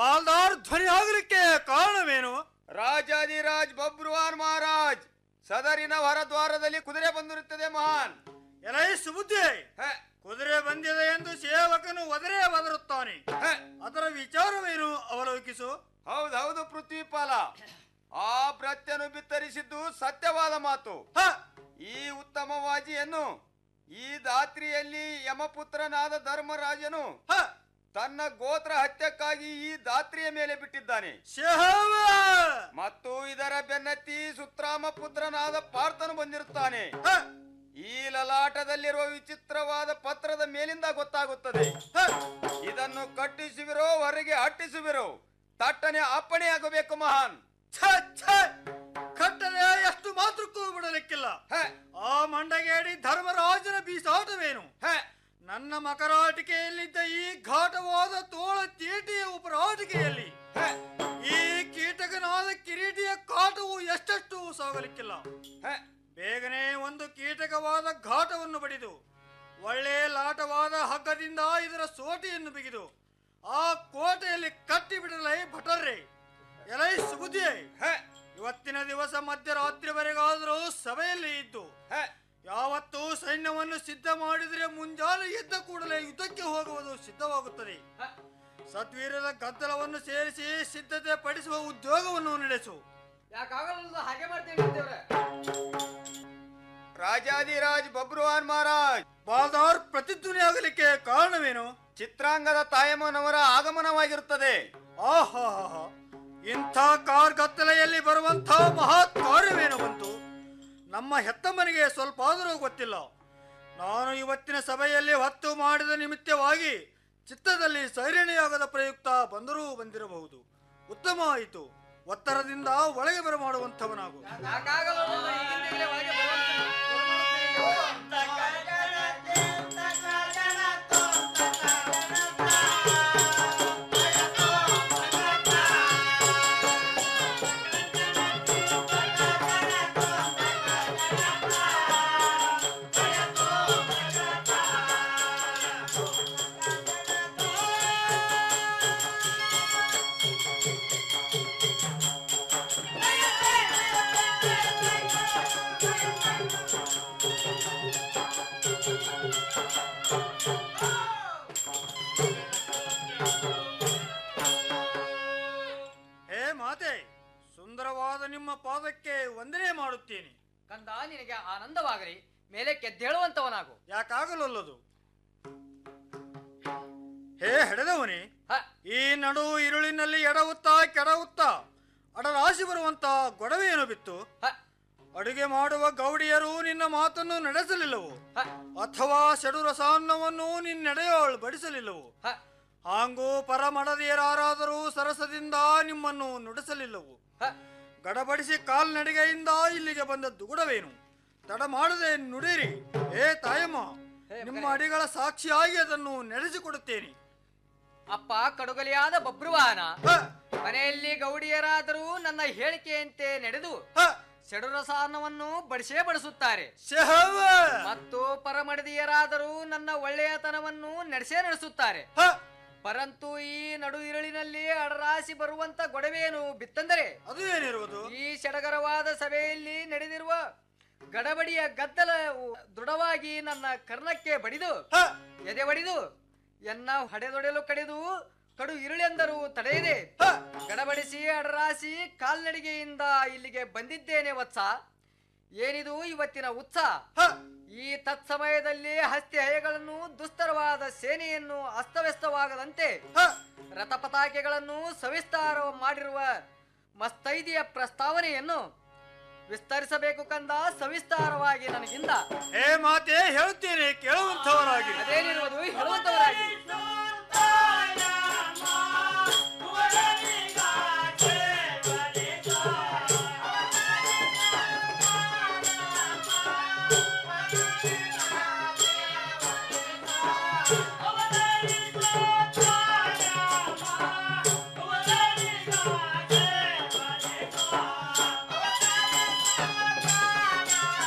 ಬಾಲ್ದಾರ್ ಧ್ವನಿ ಆಗಲಿಕ್ಕೆ ಕಾರಣವೇನು ರಾಜಾದಿರಾಜ್ ಬಬ್ರುವಾನ್ ಮಹಾರಾಜ್ ಸದರಿನ ಹೊರದ್ವಾರದಲ್ಲಿ ಕುದುರೆ ಬಂದಿರುತ್ತದೆ ಮಹಾನ್ ಎಲೈ ಸುಬುದ್ಧಿ ಕುದುರೆ ಬಂದಿದೆ ಎಂದು ಸೇವಕನು ಒದರೇ ಒದರುತ್ತಾನೆ ಅದರ ವಿಚಾರವೇನು ಅವಲೋಕಿಸು ಹೌದೌದು ಪೃಥ್ವಿಪಾಲ ಆ ಭೃತ್ಯನು ಬಿತ್ತರಿಸಿದ್ದು ಸತ್ಯವಾದ ಮಾತು ಈ ಉತ್ತಮ ವಾಜಿಯನ್ನು ಈ ದಾತ್ರಿಯಲ್ಲಿ ಯಮಪುತ್ರನಾದ ಧರ್ಮರಾಜನು ತನ್ನ ಗೋತ್ರ ಹತ್ಯಕ್ಕಾಗಿ ಈ ದಾತ್ರಿಯ ಮೇಲೆ ಬಿಟ್ಟಿದ್ದಾನೆ ಮತ್ತು ಇದರ ಬೆನ್ನತ್ತಿ ಸುತ್ರಾಮ ಪುತ್ರನಾದ ಪಾರ್ಥನು ಬಂದಿರುತ್ತಾನೆ ಈ ಲಲಾಟದಲ್ಲಿರುವ ವಿಚಿತ್ರವಾದ ಪತ್ರದ ಮೇಲಿಂದ ಗೊತ್ತಾಗುತ್ತದೆ ಇದನ್ನು ಕಟ್ಟಿಸುವಿರೋ ಹೊರಗೆ ಹಟ್ಟಿಸುವಿರೋ ತಟ್ಟನೆ ಅಪ್ಪಣೆಯಾಗಬೇಕು ಮಹಾನ್ ಕಟ್ಟಲೆ ಎಷ್ಟು ಮಾತ್ರಕ್ಕೂ ಬಿಡಲಿಕ್ಕಿಲ್ಲ ಆ ಮಂಡಗೇಡಿ ಧರ್ಮರಾಜನ ಬೀಸಾಟವೇನು ನನ್ನ ಮಕರಾಟಿಕೆಯಲ್ಲಿದ್ದ ಈ ಘಾಟವಾದ ತೋಳ ತೀಟಿಯ ಉಪರಾಟಿಕೆಯಲ್ಲಿ ಈ ಕೀಟಕನಾದ ಕಿರೀಟಿಯ ಕಾಟವು ಎಷ್ಟೆಷ್ಟು ಸಾಗಲಿಕ್ಕಿಲ್ಲ ಬೇಗನೆ ಒಂದು ಕೀಟಕವಾದ ಘಾಟವನ್ನು ಬಡಿದು ಒಳ್ಳೆ ಲಾಟವಾದ ಹಗ್ಗದಿಂದ ಇದರ ಸೋಟಿಯನ್ನು ಬಿಗಿದು ಆ ಕೋಟೆಯಲ್ಲಿ ಕಟ್ಟಿ ಬಿಡಲೈ ಭಟರ್ರೆ ಎಲೈ ಸುಬುದ್ಧಿ ಇವತ್ತಿನ ದಿವಸ ಮಧ್ಯರಾತ್ರಿವರೆಗಾದರೂ ಸಭೆಯಲ್ಲಿ ಇದ್ದು ಯಾವತ್ತೂ ಸೈನ್ಯವನ್ನು ಸಿದ್ಧ ಮಾಡಿದರೆ ಮುಂಜಾನೆ ಎದ್ದ ಕೂಡಲೇ ಯುದ್ಧಕ್ಕೆ ಹೋಗುವುದು ಸಿದ್ಧವಾಗುತ್ತದೆ ಸದ್ವೀರದ ಗದ್ದಲವನ್ನು ಸೇರಿಸಿ ಸಿದ್ಧತೆ ಪಡಿಸುವ ಉದ್ಯೋಗವನ್ನು ನಡೆಸು ಯಾಕಾಗಲ್ಲ ಹಾಗೆ ಮಾಡ್ತೇವೆ ರಾಜಾದಿರಾಜ್ ಬಬ್ರುವಾನ್ ಮಹಾರಾಜ್ ಬಾಲ್ದಾರ್ ಪ್ರತಿಧ್ವನಿ ಆಗಲಿಕ್ಕೆ ಕಾರಣವೇನು ಚಿತ್ರಾಂಗದ ತಾಯಮ್ಮನವರ ಆಗಮನವಾಗಿರುತ್ತದೆ ಆಹಾ ಇಂಥ ಕಾರ್ಗತ್ತಲೆಯಲ್ಲಿ ಬರುವಂಥ ಮಹತ್ ಕಾರ್ಯವೇನು ಬಂತು ನಮ್ಮ ಹೆತ್ತಮ್ಮನಿಗೆ ಸ್ವಲ್ಪ ಆದರೂ ಗೊತ್ತಿಲ್ಲ ನಾನು ಇವತ್ತಿನ ಸಭೆಯಲ್ಲಿ ಹೊತ್ತು ಮಾಡಿದ ನಿಮಿತ್ತವಾಗಿ ಚಿತ್ತದಲ್ಲಿ ಸೈರಣೆಯಾಗದ ಪ್ರಯುಕ್ತ ಬಂದರೂ ಬಂದಿರಬಹುದು ಉತ್ತಮ ಆಯಿತು ಒತ್ತರದಿಂದ ಒಳಗೆ ಬರಮಾಡುವಂಥವನಾಗು ಹೇ ಮಾತೆ ಸುಂದರವಾದ ನಿಮ್ಮ ಪಾದಕ್ಕೆ ವಂದನೆ ಮಾಡುತ್ತೇನೆ ಕಂದ ನಿನಗೆ ಆನಂದವಾಗಲಿ ಮೇಲೆ ಕೆದ್ದೇಳುವಂತವನಾಗು ಯಾಕಾಗಲೊಲ್ಲದು ಹೇ ಹೆಡೆದವನೇ ಈ ನಡು ಇರುಳಿನಲ್ಲಿ ಎಡವುತ್ತಾ ಕೆಡವುತ್ತಾ ಅಡರಾಶಿ ಬರುವಂತ ಗೊಡವೆಯನ್ನು ಬಿತ್ತು ಅಡುಗೆ ಮಾಡುವ ಗೌಡಿಯರು ನಿನ್ನ ಮಾತನ್ನು ನಡೆಸಲಿಲ್ಲವು ಅಥವಾ ಸೆಡು ರಸಾನ್ನವನ್ನು ನಿನ್ನೆಡೆಯೋಳು ಬಡಿಸಲಿಲ್ಲವು ಹಾಂಗೂ ಪರಮಡದಿಯರಾರಾದರೂ ಸರಸದಿಂದ ನಿಮ್ಮನ್ನು ನುಡಿಸಲಿಲ್ಲವು ಗಡಬಡಿಸಿ ಕಾಲ್ನಡಿಗೆಯಿಂದ ಇಲ್ಲಿಗೆ ಬಂದ ದುಗುಡವೇನು ತಡ ಮಾಡದೆ ನುಡಿರಿ ಏ ತಾಯಮ್ಮ ನಿಮ್ಮ ಅಡಿಗಳ ಸಾಕ್ಷಿಯಾಗಿ ಅದನ್ನು ನಡೆಸಿಕೊಡುತ್ತೇನೆ ಅಪ್ಪ ಕಡುಗಲಿಯಾದ ಬಬ್ರುವಾನ ಮನೆಯಲ್ಲಿ ಗೌಡಿಯರಾದರೂ ನನ್ನ ಹೇಳಿಕೆಯಂತೆ ನಡೆದು ಸೆಡುರಸಾನ್ನವನ್ನು ಬಡಿಸೇ ಬಡಿಸುತ್ತಾರೆ ಮತ್ತು ಪರಮಡದಿಯರಾದರೂ ನನ್ನ ಒಳ್ಳೆಯತನವನ್ನು ನಡೆಸೇ ನಡೆಸುತ್ತಾರೆ ಪರಂತು ಈ ನಡು ಇರಳಿನಲ್ಲಿ ಅಡರಾಸಿ ಬರುವಂತ ಗೊಡವೆಯನ್ನು ಬಿತ್ತಂದರೆ ಅದು ಏನಿರುವುದು ಈ ಸಡಗರವಾದ ಸಭೆಯಲ್ಲಿ ನಡೆದಿರುವ ಗಡಬಡಿಯ ಗದ್ದಲ ದೃಢವಾಗಿ ನನ್ನ ಕರ್ಣಕ್ಕೆ ಬಡಿದು ಎದೆ ಬಡಿದು ಎನ್ನ ಹಡೆದೊಡೆಯಲು ಕಡಿದು ಕಡು ಇರುಳೆಂದರೂ ತಡೆಯದೆ ಗಡಬಡಿಸಿ ಅಡರಾಸಿ ಕಾಲ್ನಡಿಗೆಯಿಂದ ಇಲ್ಲಿಗೆ ಬಂದಿದ್ದೇನೆ ವತ್ಸ ಏನಿದು ಇವತ್ತಿನ ಉತ್ಸಾಹ ಈ ತತ್ಸಮಯದಲ್ಲಿ ಹಸ್ತಿ ಹಯಗಳನ್ನು ದುಸ್ತರವಾದ ಸೇನೆಯನ್ನು ಅಸ್ತವ್ಯಸ್ತವಾಗದಂತೆ ರಥಪತಾಕೆಗಳನ್ನು ಸವಿಸ್ತಾರ ಮಾಡಿರುವ ಮಸ್ತೈದಿಯ ಪ್ರಸ್ತಾವನೆಯನ್ನು ವಿಸ್ತರಿಸಬೇಕು ಕಂದ ಸವಿಸ್ತಾರವಾಗಿ ನನಗಿಂದ ಹೇ ಮಾತೆ ಹೇಳುತ್ತೇನೆ ಕೇಳುವಂಥವರಾಗಿ ಅದೇನಿರುವುದು ಹೇಳುವಂತವರಾಗಿ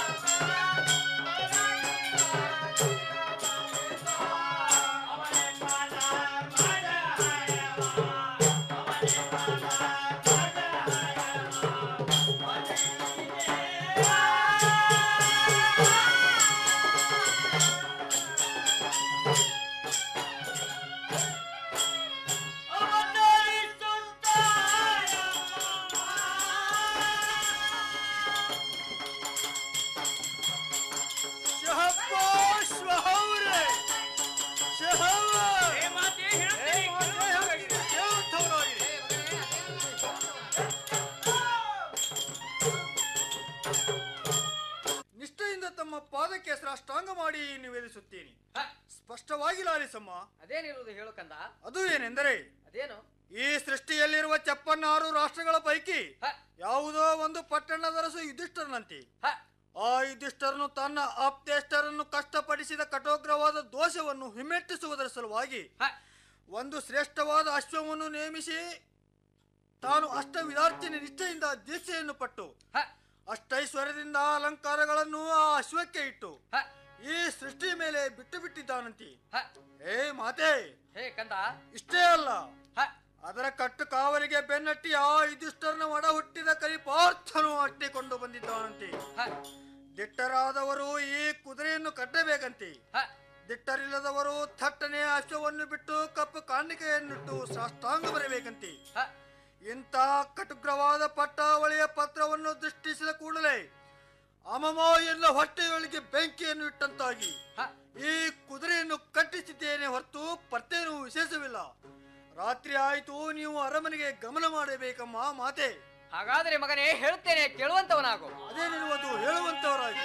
ಠಠಠಠ ಸ್ಪಷ್ಟವಾಗಿ ಲಾಲಿಸಮ್ಮ ಅದೇನಿರುವುದು ಹೇಳು ಕಂದ ಅದು ಏನೆಂದರೆ ಅದೇನು ಈ ಸೃಷ್ಟಿಯಲ್ಲಿರುವ ಚಪ್ಪನ್ನಾರು ರಾಷ್ಟ್ರಗಳ ಪೈಕಿ ಯಾವುದೋ ಒಂದು ಪಟ್ಟಣದರಸು ಯುಧಿಷ್ಠರನಂತೆ ಆ ಯುಧಿಷ್ಠರನು ತನ್ನ ಆಪ್ತೇಷ್ಟರನ್ನು ಕಷ್ಟಪಡಿಸಿದ ಕಠೋಗ್ರವಾದ ದೋಷವನ್ನು ಹಿಮ್ಮೆಟ್ಟಿಸುವುದರ ಸಲುವಾಗಿ ಒಂದು ಶ್ರೇಷ್ಠವಾದ ಅಶ್ವವನ್ನು ನೇಮಿಸಿ ತಾನು ಅಷ್ಟ ವಿಧಾರ್ಚನೆ ನಿಷ್ಠೆಯಿಂದ ದೀಕ್ಷೆಯನ್ನು ಪಟ್ಟು ಅಷ್ಟೈಶ್ವರ್ಯದಿಂದ ಅಲಂಕಾರಗಳನ್ನು ಆ ಅಶ್ವಕ್ಕೆ ಇಟ್ಟು ಈ ಸೃಷ್ಟಿ ಮೇಲೆ ಬಿಟ್ಟು ಬಿಟ್ಟಿದ್ದಾನಂತಿ ಏ ಮಾತೆ ಹೇ ಕಂದ ಇಷ್ಟೇ ಅಲ್ಲ ಅದರ ಕಟ್ಟು ಕಾವಲಿಗೆ ಬೆನ್ನಟ್ಟಿ ಆ ಯುಧಿಷ್ಠರನ ಒಡ ಹುಟ್ಟಿದ ಕರಿ ಪಾರ್ಥನು ಅಟ್ಟಿಕೊಂಡು ಬಂದಿದ್ದಾನಂತೆ ದಿಟ್ಟರಾದವರು ಈ ಕುದುರೆಯನ್ನು ಕಟ್ಟಬೇಕಂತೆ ದಿಟ್ಟರಿಲ್ಲದವರು ಥಟ್ಟನೆ ಅಶ್ವವನ್ನು ಬಿಟ್ಟು ಕಪ್ಪು ಕಾಣಿಕೆಯನ್ನಿಟ್ಟು ಸಾಷ್ಟಾಂಗ ಬರಬೇಕಂತೆ ಇಂಥ ಕಟುಗ್ರವಾದ ಪಟ್ಟಾವಳಿಯ ಪತ್ರವನ್ನು ದೃಷ್ಟಿಸಿದ ಕೂಡಲೇ ಅಮಮ ಎಲ್ಲ ಹೊಟ್ಟೆಯೊಳಗೆ ಬೆಂಕಿಯನ್ನು ಇಟ್ಟಂತಾಗಿ ಈ ಕುದುರೆಯನ್ನು ಕಟ್ಟಿಸಿದ್ದೇನೆ ಹೊರತು ಪರ್ತೇನು ವಿಶೇಷವಿಲ್ಲ ರಾತ್ರಿ ಆಯಿತು ನೀವು ಅರಮನೆಗೆ ಗಮನ ಮಾಡಬೇಕಮ್ಮ ಮಾತೆ ಹಾಗಾದರೆ ಮಗನೇ ಹೇಳುತ್ತೇನೆ ಕೇಳುವಂತವನಾಗು ಅದೇನಿರುವುದು ಹೇಳುವಂತವರಾಗಿ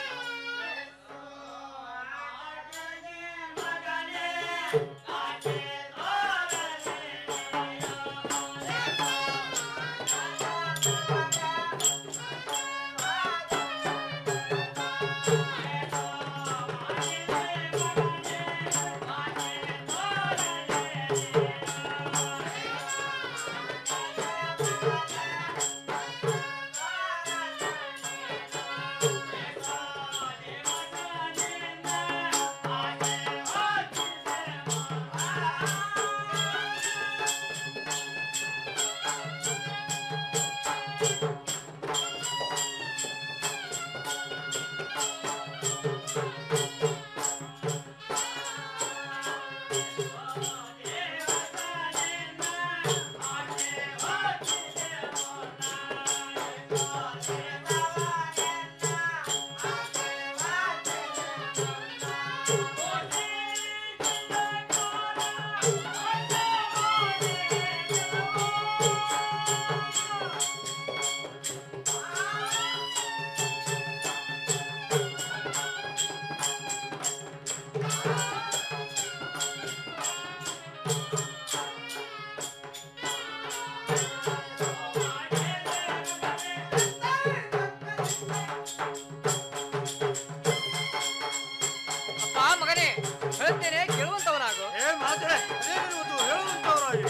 ಅಪ್ಪ ಮಗನೇ ಹೇಳುತ್ತೇನೆ ಕೇಳುವಂತವನಾಗು ಏ ಮಾತೆ ಅದೇನಿರುವುದು ಹೇಳುವಂತವರಾಗಿ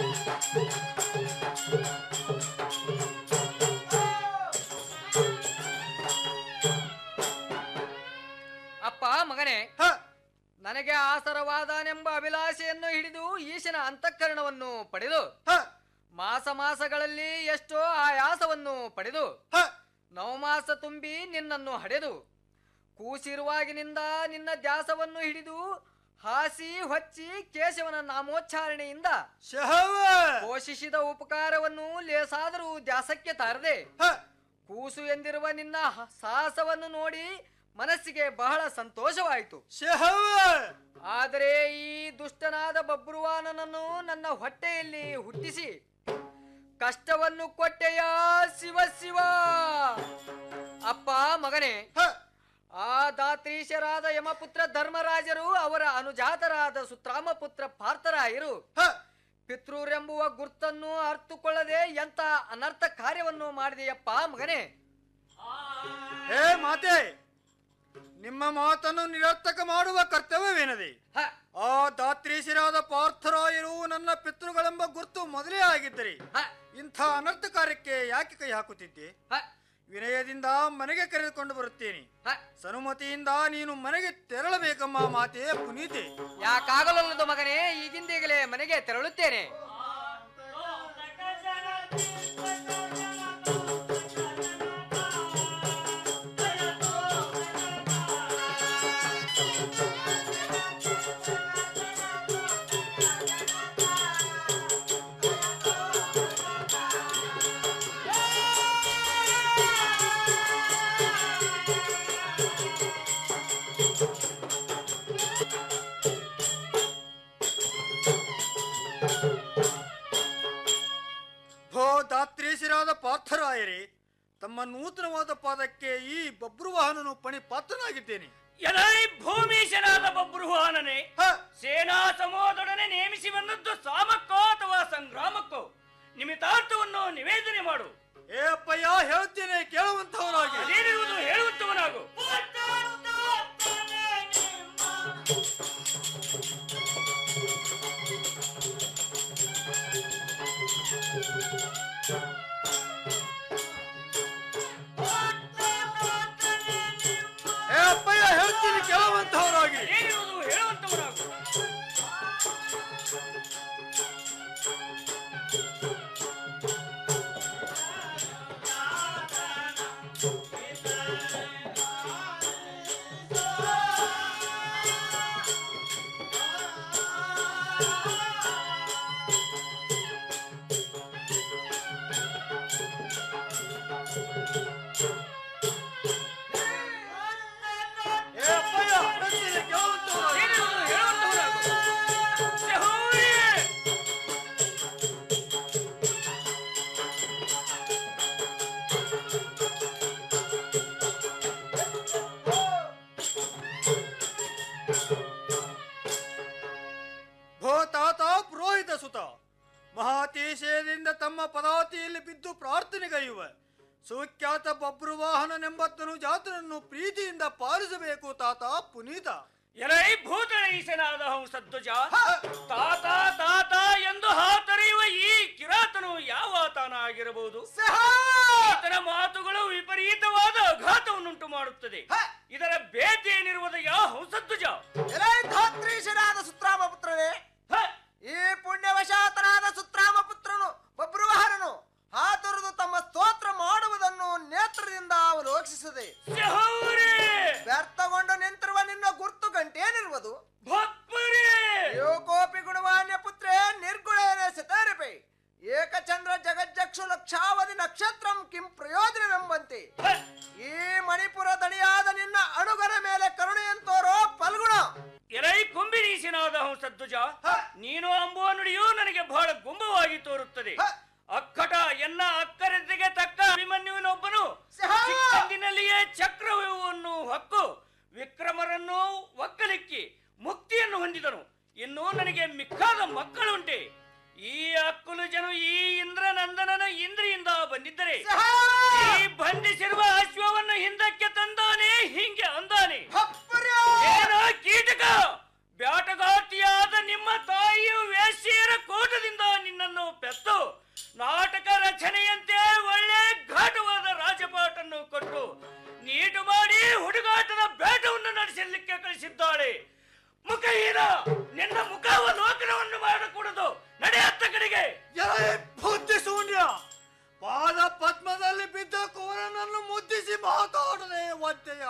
ಅಪ್ಪ ಮಗನೇ ನನಗೆ ಆಸರವಾದನೆಂಬ ಅಭಿಲಾಷೆಯನ್ನು ಹಿಡಿದು ಈಶನ ಅಂತಃಕರಣವನ್ನು ಪಡೆದು ಮಾಸ ಮಾಸಗಳಲ್ಲಿ ಎಷ್ಟೋ ಆಯಾಸವನ್ನು ಪಡೆದು ನವಮಾಸ ತುಂಬಿ ನಿನ್ನನ್ನು ಹಡೆದು ಕೂಸಿರುವಾಗಿನಿಂದ ನಿನ್ನ ದ್ಯಾಸವನ್ನು ಹಿಡಿದು ಹಾಸಿ ಹೊಚ್ಚಿ ಕೇಶವನ ನಾಮೋಚ್ಚಾರಣೆಯಿಂದ ಪೋಷಿಸಿದ ಉಪಕಾರವನ್ನು ಲೇಸಾದರೂ ದ್ಯಾಸಕ್ಕೆ ತಾರದೆ ಕೂಸು ಎಂದಿರುವ ನಿನ್ನ ಹ- ಸಾಹಸವನ್ನು ನೋಡಿ ಮನಸ್ಸಿಗೆ ಬಹಳ ಸಂತೋಷವಾಯಿತು ಆದರೆ ಈ ದುಷ್ಟನಾದ ಬಬ್ರುವಾನನನ್ನು ನನ್ನ ಹೊಟ್ಟೆಯಲ್ಲಿ ಹುಟ್ಟಿಸಿ ಕಷ್ಟವನ್ನು ಕೊಟ್ಟೆಯ ಶಿವ ಶಿವ ಅಪ್ಪ ಮಗನೇ ಆ ದಾತ್ರೀಶರಾದ ಯಮಪುತ್ರ ಧರ್ಮರಾಜರು ಅವರ ಅನುಜಾತರಾದ ಸುತ್ರಾಮ ಪುತ್ರ ಪಾರ್ಥರಾಯರು ಪಿತೃರೆಂಬುವ ಗುರ್ತನ್ನು ಅರ್ಥಕೊಳ್ಳದೆ ಎಂತ ಅನರ್ಥ ಕಾರ್ಯವನ್ನು ಮಾಡಿದೆಯಪ್ಪ ಮಗನೇ ಹೇ ಮಾತೆ ನಿಮ್ಮ ಮಾತನ್ನು ನಿರರ್ಥಕ ಮಾಡುವ ಕರ್ತವ್ಯವೇನದೆ ಆ ದಾತ್ರೀಶರಾದ ಪಾರ್ಥರಾಯರು ನನ್ನ ಪಿತೃಗಳೆಂಬ ಗುರ್ತು ಮೊದಲೇ ಆಗಿದ್ದರೆ ಇಂಥ ಅನರ್ಥ ಕಾರ್ಯಕ್ಕೆ ಯಾಕೆ ಕೈ ಹಾಕುತ್ತಿದ್ದೆ ವಿನಯದಿಂದ ಮನೆಗೆ ಕರೆದುಕೊಂಡು ಬರುತ್ತೇನೆ ಸನುಮತಿಯಿಂದ ನೀನು ಮನೆಗೆ ತೆರಳಬೇಕಮ್ಮ ಮಾತೆ ಪುನೀತೆ ಯಾಕಾಗಲಲ್ಲದು ಮಗನೇ ಈಗಿಂದೀಗಲೇ ಮನೆಗೆ ತೆರಳುತ್ತೇನೆ ಭೋ ದಾತ್ರೇಶರಾದ ಪಾರ್ಥರಾಯರೇ ತಮ್ಮ ನೂತನವಾದ ಪಾದಕ್ಕೆ ಈ ಬಬ್ರುವಾಹನನು ಪಣಿ ಪಾತ್ರನಾಗಿದ್ದೇನೆ ಎಲೈ ಭೂಮೀಶನಾದ ಬಬ್ರುವಾನನೆ ಸೇನಾ ಸಮೂಹದೊಡನೆ ನೇಮಿಸಿ ಬಂದದ್ದು ಸಾಮಕ್ಕೋ ಅಥವಾ ಸಂಗ್ರಾಮಕ್ಕೋ ನಿಮಿತಾರ್ಥವನ್ನು ನಿವೇದನೆ ಮಾಡು ಏ ಅಪ್ಪಯ್ಯ ಹೇಳ್ತೇನೆ ಕೇಳುವಂತವರಾಗಿ ಅದೇನಿರುವುದು ಹೇಳುವಂತವನಾಗು ಏ ಅಪ್ಪಯ್ಯ ಹೇಳ್ತೀನಿ ಕೇಳುವಂತವರಾಗಿ ಅದೇನಿರುವುದು ಹೇಳುವಂತವನಾಗು ಏ ಅಪ್ಪಯ್ಯ ಹೇಳ್ತೀನಿ ಕೇಳುವಂತವರಾಗಿ ಅದೇನಿರುವುದು ಹೇಳುವಂತವನಾಗು ಯೆಹೋವೇ! ಭೋ ತಾತ ಪುರೋಹಿತ ಸುತ ಮಹಾತೀಶಯದಿಂದ ತಮ್ಮ ಪದಾತಿಯಲ್ಲಿ ಬಿದ್ದು ಪ್ರಾರ್ಥನೆಗೈಯುವ ಸುಖ್ಯಾತ ಬಬ್ರುವಾಹನನೆಂಬತ್ತನು ಜಾತನನ್ನು ಪ್ರೀತಿಯಿಂದ ಪಾಲಿಸಬೇಕು ತಾತ ಪುನೀತ ಎಲೈ ಭೂತಳೀಸನಾದ ಹಂಸಧ್ವಜ ತಾತ ತಾತ ಎಂದು ಹಾತೊರೆಯುವ ಈ ಕಿರಾತನು ಯಾವ ತಾನಾಗಿರಬಹುದು ಈತನ ಮಾತುಗಳು ವಿಪರೀತವಾದ ಆಘಾತವನ್ನುಂಟು ಮಾಡುತ್ತದೆ ಇದರ ಬೇತಿ ಏನಿರುವುದಯ್ಯ ಹಂಸಧ್ವಜ ಎಲೈ ಧಾತ್ರೀಶನಾದ ಸುತ್ರಾಮ ಪುತ್ರನೇ ಈ ಪುಣ್ಯವಶಾತನಾದ ಸುತ್ರಾಮ ಪುತ್ರನು ಬಬ್ರುವಾಹನನು ಹಾತೊರೆದು ತಮ್ಮ ಸ್ತೋತ್ರ ಮಾಡುವುದನ್ನು ನೇತ್ರದಿಂದ ಅವಲೋಕಿಸಿದೆ ವ್ಯರ್ಥಗೊಂಡು ನಿಂತಿರುವ ನಿನ್ನ ಗುರ್ತು ಗಂಟೇನಿರುವುದು ಯೋಕೋಪಿ ಗುಣವಾನ್ಯ ಪುತ್ರೇ ನಿರ್ಗುಣೇನೆ ಸತಾರಿಪೆ ಏಕಚಂದ್ರ ಜಗಜ್ಜಕ್ಷು ಲಕ್ಷಾವಧಿ ನಕ್ಷತ್ರಂ ಕಿಂ ಪ್ರಯೋಜನವೆಂಬಂತೆ ಈ ಮಣಿಪುರ ದಣಿಯಾದ ನಿನ್ನ ಅಣುಗರ ಮೇಲೆ ಕರುಣೆಯಂತೋರೋ ಫಲ್ಗುಣ ಎಲೈ ಕುಂಬಿನೀಸಿನಾದ ಹಂಸಧ್ವಜ ನೀನು ಅಂಬುವ ನುಡಿಯು ನನಗೆ ಬಹಳ ಗುಂಬವಾಗಿ ತೋರುತ್ತದೆ ಅಕ್ಕಟ ಎನ್ನ ಅಕ್ಕರೆತೆಗೆ ತಕ್ಕ ಅಭಿಮನ್ಯುವಿನೊಬ್ಬನು ಚಿಕ್ಕಂದಿನಲ್ಲಿಯೇ ಚಕ್ರವ್ಯೂಹವನ್ನು ಹೊಕ್ಕು ವಿಕ್ರಮರನ್ನು ಒಕ್ಕಲಿಕ್ಕಿ ಮುಕ್ತಿಯನ್ನು ಹೊಂದಿದನು ಇನ್ನು ನನಗೆ ಮಿಕ್ಕಾದ ಮಕ್ಕಳುಂಟೆ ಈ ಅಕ್ಕುಲು ಜನ ಈ ಇಂದ್ರನಂದನನ ಇಂದ್ರಿಯಿಂದ ಬಂದಿದ್ದರೆ ಈ ಬಂಧಿಸಿರುವ ಅಶ್ವವನ್ನು ಹಿಂದಕ್ಕೆ ತಂದಾನೆ ಹಿಂಗೆ ಅಂದಾನೆ ಏನೋ ಕೀಟಕ ಬ್ಯಾಟಗಾತಿಯಾದ ನಿಮ್ಮ ತಾಯಿಯು ವೇಶ್ಯೆಯರ ಕೋಟದಿಂದ ನಿನ್ನನ್ನು ಪೆತ್ತು ನಾಟಕ ರಚನೆಯಂತೆ ಒಳ್ಳೆ ಘಾಟವಾದ ರಾಜಪಾಟನ್ನು ಕೊಟ್ಟು ನೀಟು ಮಾಡಿ ಹುಡುಗಾಟದ ಬೇಟವನ್ನು ನಡೆಸಲಿಕ್ಕೆ ಕಳಿಸಿದ್ದಾಳೆ ಮುಖಹೀನ ನಿನ್ನ ಮುಖಾವಲೋಕನವನ್ನು ಮಾಡಕೂಡದು ನಡೆಯತ್ತ ಕಡೆಗೆ ಬುದ್ಧಿ ಶೂನ್ಯ ಪಾದ ಪದ್ಮದಲ್ಲಿ ಬಿದ್ದ ಕೋರನನ್ನು ಮುದ್ದಿಸಿ ಮಾತಾಡದೆ ಒದ್ದೆಯ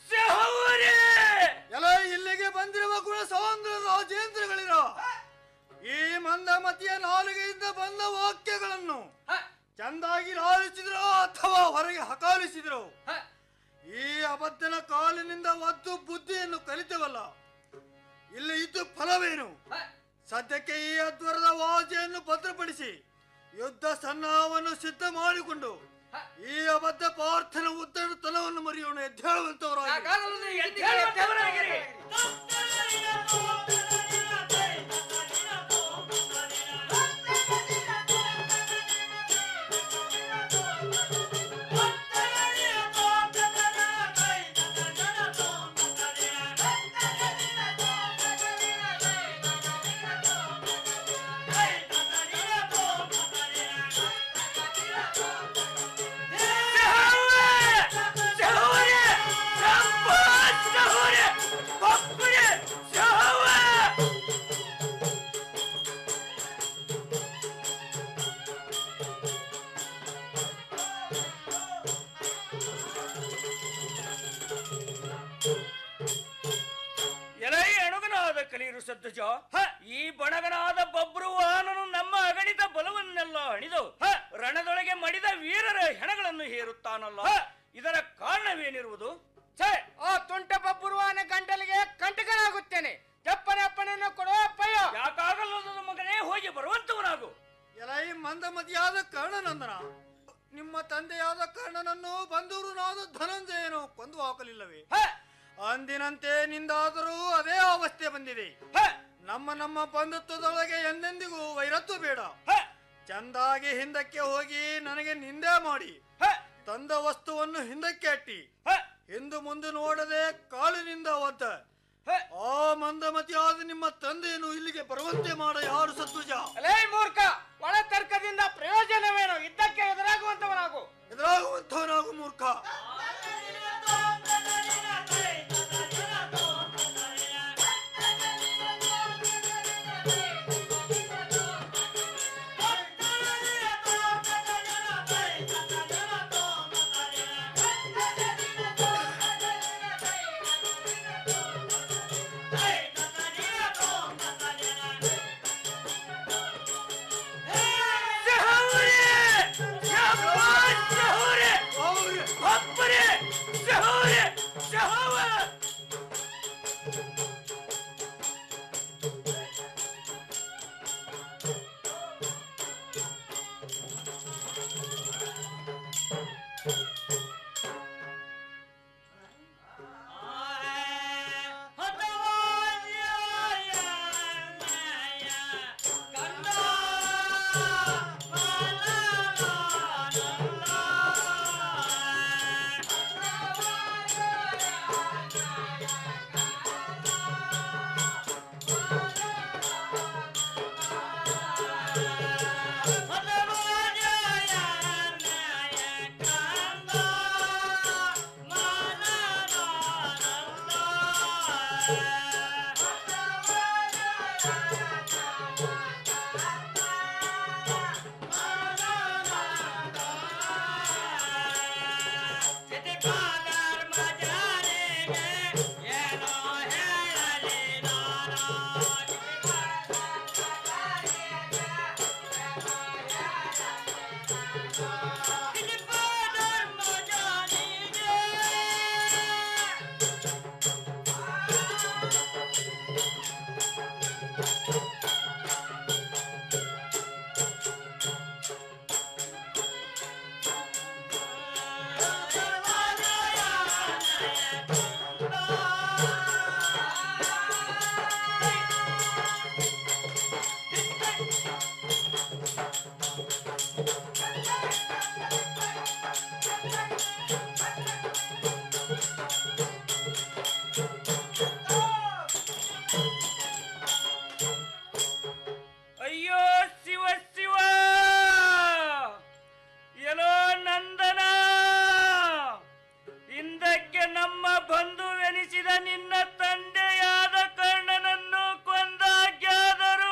ಎಲ್ಲ ಇಲ್ಲಿಗೆ ಬಂದಿರುವ ಗುಣ ಸೌಂದ್ರ ರಾಜೇಂದ್ರಗಳಿರ ಈ ಮಂದಮತಿಯ ನಾಲಿಗೆಯಿಂದ ಬಂದ ವಾಕ್ಯಗಳನ್ನು ಚಂದಾಗಿ ಲಾಲಿಸಿದ್ರು ಅಥವಾ ಹೊರಗೆ ಹಕಾಲಿಸಿದ್ರು ಈ ಅಬದ್ಧನ ಕಾಲಿನಿಂದ ಒದ್ದು ಬುದ್ಧಿಯನ್ನು ಕಲಿತವಲ್ಲ ಇಲ್ಲಿ ಇದ್ದು ಫಲವೇನು ಸದ್ಯಕ್ಕೆ ಈ ಅದ್ವರದ ವಾಜೆಯನ್ನು ಭದ್ರಪಡಿಸಿ ಯುದ್ಧ ಸನ್ನಾಹವನ್ನು ಸಿದ್ಧ ಮಾಡಿಕೊಂಡು ಈ ಅಬದ್ಧ ಪಾರ್ಥನ ಉದ್ದಟತನವನ್ನು ಮರೆಯೋಣ ಎದ್ದೇಳುವಂತವರಾಗಿ ಎಲೈ ಅಣುಗನಾದ ಕಲೀರು ಸದ್ದುಜ ಈ ಬಣಗನಾದ ಬಬ್ರುವಾಹನನು ನಮ್ಮ ಅಗಣಿತ ಬಲವನ್ನೆಲ್ಲ ಹಣಿದು ಹ, ರಣದೊಳಗೆ ಮಡಿದ ವೀರರ ಹೆಣಗಳನ್ನು ಹೇರುತ್ತಾನಲ್ಲ ಇದರ ಕಾರಣವೇನಿರುವುದು ಛೇ ಆ ತುಂಟ ಬಬ್ಬುರುವಾನ ಗಂಟಲಿಗೆ ಕಂಟಕನಾಗುತ್ತೇನೆ ತೆಪ್ಪನೆ ಅಪ್ಪಣೆಯನ್ನು ಕೊಡೋ ಅಪ್ಪಯ್ಯ ಯಾಕಾಗಲ್ಲದ ಮಗನೇ ಹೋಗಿ ಬರುವಂತವನಾಗು ಎಲೈ ಮಂದಮತಿಯಾದ ಕರ್ಣನಂದನ ನಿಮ್ಮ ತಂದೆಯಾದ ಕರ್ಣನನ್ನು ಬಂದೂರುನಾದ ಧನಂಜಯನು ಕೊಂದು ಹಾಕಲಿಲ್ಲವೇ ಅಂದಿನಂತೆ ನಿಂದಾದರೂ ಅದೇ ಅವಸ್ಥೆ ಬಂದಿದೆ ನಮ್ಮ ನಮ್ಮ ಬಂಧುತ್ವದೊಳಗೆ ಎಂದೆಂದಿಗೂ ವೈರತ್ವ ಬೇಡ ಚಂದಾಗಿ ಹಿಂದಕ್ಕೆ ಹೋಗಿ ನನಗೆ ನಿಂದೆ ಮಾಡಿ ತಂದ ವಸ್ತುವನ್ನು ಹಿಂದಕ್ಕೆ ಅಟ್ಟಿ ಹಿಂದು ಮುಂದೆ ನೋಡದೆ ಕಾಲಿನಿಂದ ಒದ್ದ ಆ ಮಂದಮತಿಯಾದ ನಿಮ್ಮ ತಂದೆಯನ್ನು ಇಲ್ಲಿಗೆ ಬರುವಂತೆ ಮಾಡ ಯಾರು ಸತ್ವಜ ಲೇ ಮೂರ್ಖ ಒಳ ತರ್ಕದಿಂದ ಪ್ರಯೋಜನವೇನು ಇದ್ದಕ್ಕೆ ಎದುರಾಗುವಂತವನಾಗು ಎದುರಾಗುವಂಥವನಾಗು ಮೂರ್ಖ ಅಯ್ಯೋ ಶಿವ ಶಿವ ಎಲ್ಲೋ ನಂದನ ಹಿಂದಕ್ಕೆ ನಮ್ಮ ಬಂಧುವೆನಿಸಿದ ನಿನ್ನ ತಂದೆಯಾದ ಕರ್ಣನನ್ನು ಕೊಂದಾಗ್ಯಾದರು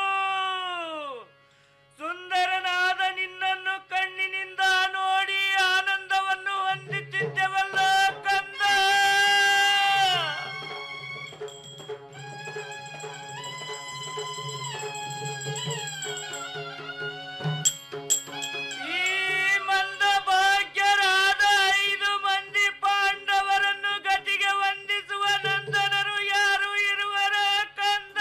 ಸುಂದರನಾದ ನಿನ್ನನ್ನು ಕಣ್ಣಿನಿಂದ ನೋಡಿ ಆನಂದವನ್ನು ಹೊಂದುತ್ತಿದ್ದೆವಲ್ಲ ಕಂದ ಈ ಮಂದ ಭಾಗ್ಯರಾದ ಐದು ಮಂದಿ ಪಾಂಡವರನ್ನು ಗತಿಗೆ ವಂದಿಸುವ ನಂದನರು ಯಾರು ಇರುವರ ಕಂದ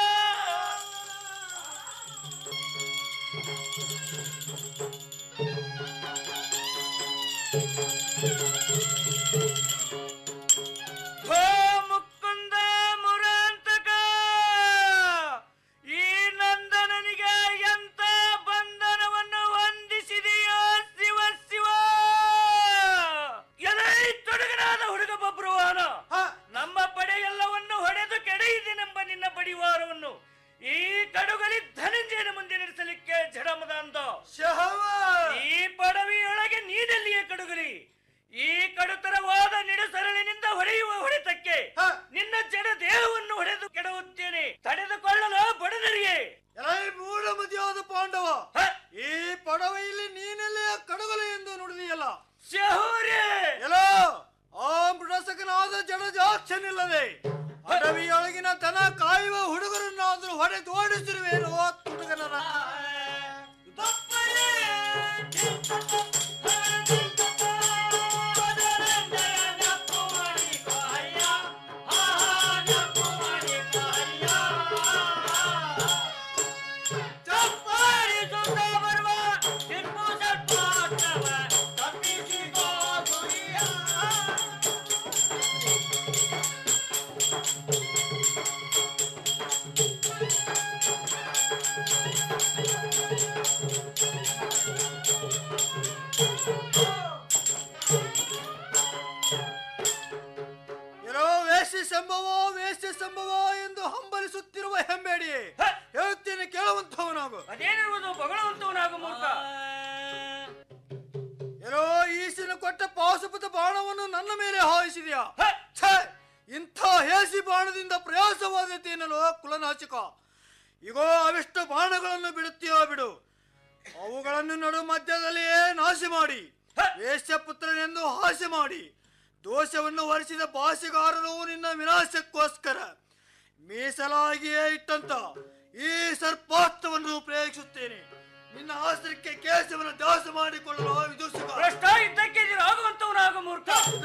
ಹೋ ಮುಕುಂದ ಮುರಾಂತಕ ಈ ನಂದನನಿಗೆ ಎಂತ ಬಂಧನವನ್ನು ಹೊಂದಿಸಿದೆಯೋ ಶಿವ ಶಿವ ಎಲೈ ತೊಡಗನಾದ ಹುಡುಗ ಬಬ್ರುವಾನ ನಮ್ಮ ಪಡೆ ಎಲ್ಲವನ್ನು ಹೊಡೆದು ಕೆಡೆಯಿದೆನೆಂಬ ನಿನ್ನ ಬಡಿವಾರವನ್ನು ಈ ಕಡುಗಲಿ ಧನಂಜಯನ ಮುಂದೆ ನಡೆಸಲಿಕ್ಕೆ ಜಡಮದ ಅಂತ ಈ ಪಡವಿಯೊಳಗೆ ನೀನೆಲ್ಲಿಯೇ ಕಡುಗಲಿ ಈ ಕಡುತರವಾದ ನಿಡುಸರಳಿನಿಂದ ಹೊಡೆಯುವ ಹೊಡೆತಕ್ಕೆ ನಿನ್ನ ಜಡ ದೇಹವನ್ನು ಹೊಡೆದು ಕೆಡವುತ್ತೇನೆ ತಡೆದುಕೊಳ್ಳಲು ಬಡದರಿಯೇ ಎಲೈ ಮೂಢಮತಿಯಾದ ಪಾಂಡವ ಈ ಪಡವೆಯಲ್ಲಿ ನೀನೆಲ್ಲೇ ಕಡಗಲು ಎಂದು ನುಡಿದಿಯಲ್ಲ ಎಲ್ಲೋ ಆ ಮೃಡಸಕನಾದ ಜಡಜಾಕ್ಷನಿಲ್ಲದೆ ಅಡವಿಯೊಳಗಿನ ತನ ಕಾಯುವ ಹುಡುಗರನ್ನಾದರೂ ಹೊಡೆದು ಓಡಿಸಿರುವೇನೋ ಹುಡುಗನರ ತಪ್ಪಿಸಿಕೋ ಗುರಿಯ ಬಾಣವನ್ನು ನನ್ನ ಮೇಲೆ ಹಾಯಿಸಿದೆಯಾ ಛೇ! ಇಂಥ ಹೇಸಿ ಬಾಣದಿಂದ ಪ್ರಯಾಸವಾದೀತೆ ಎನ್ನಲು ಕುಲನಾಚಿಕ ಇಗೋ ಅವಿಷ್ಟು ಬಾಣಗಳನ್ನು ಬಿಡುತ್ತೀಯೋ ಬಿಡು ಅವುಗಳನ್ನು ನಡು ಮಧ್ಯದಲ್ಲಿಯೇ ನಾಶ ಮಾಡಿ ವೇಶ್ಯಪುತ್ರನೆಂದು ಹಾಸ್ಯ ಮಾಡಿ ದೋಷವನ್ನು ಹೊರಿಸಿದ ಭಾಷೆಗಾರರು ನಿನ್ನ ವಿನಾಶಕ್ಕೋಸ್ಕರ ಮೀಸಲಾಗಿಯೇ ಇಟ್ಟಂತ ಈ ಸರ್ಪಾಸ್ತ್ರವನ್ನು ಪ್ರಯೋಗಿಸುತ್ತೇನೆ ನಿನ್ನ ಆಶ್ರಯಕ್ಕೆ ಕೇಶವನ್ನು ದಾಸ ಮಾಡಿಕೊಳ್ಳಲು ವಿದುಷಕ ಭ್ರಷ್ಟ ಇದ್ದಕ್ಕೆ ಆಗುವಂತವನಾಗ ಮೂರ್ಖ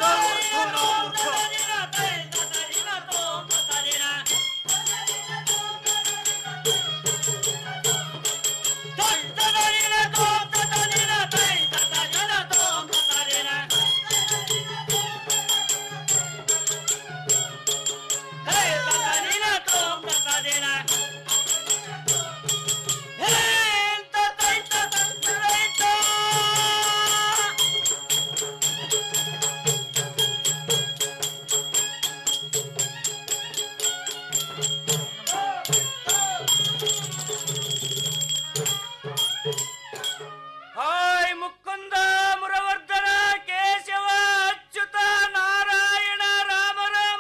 ಹಾಯ್ ಮುಕುಂದ ಮುರವರ್ಧನ ಕೇಶವ ಅಚ್ಯುತ ನಾರಾಯಣ ರಾಮ ರಾಮ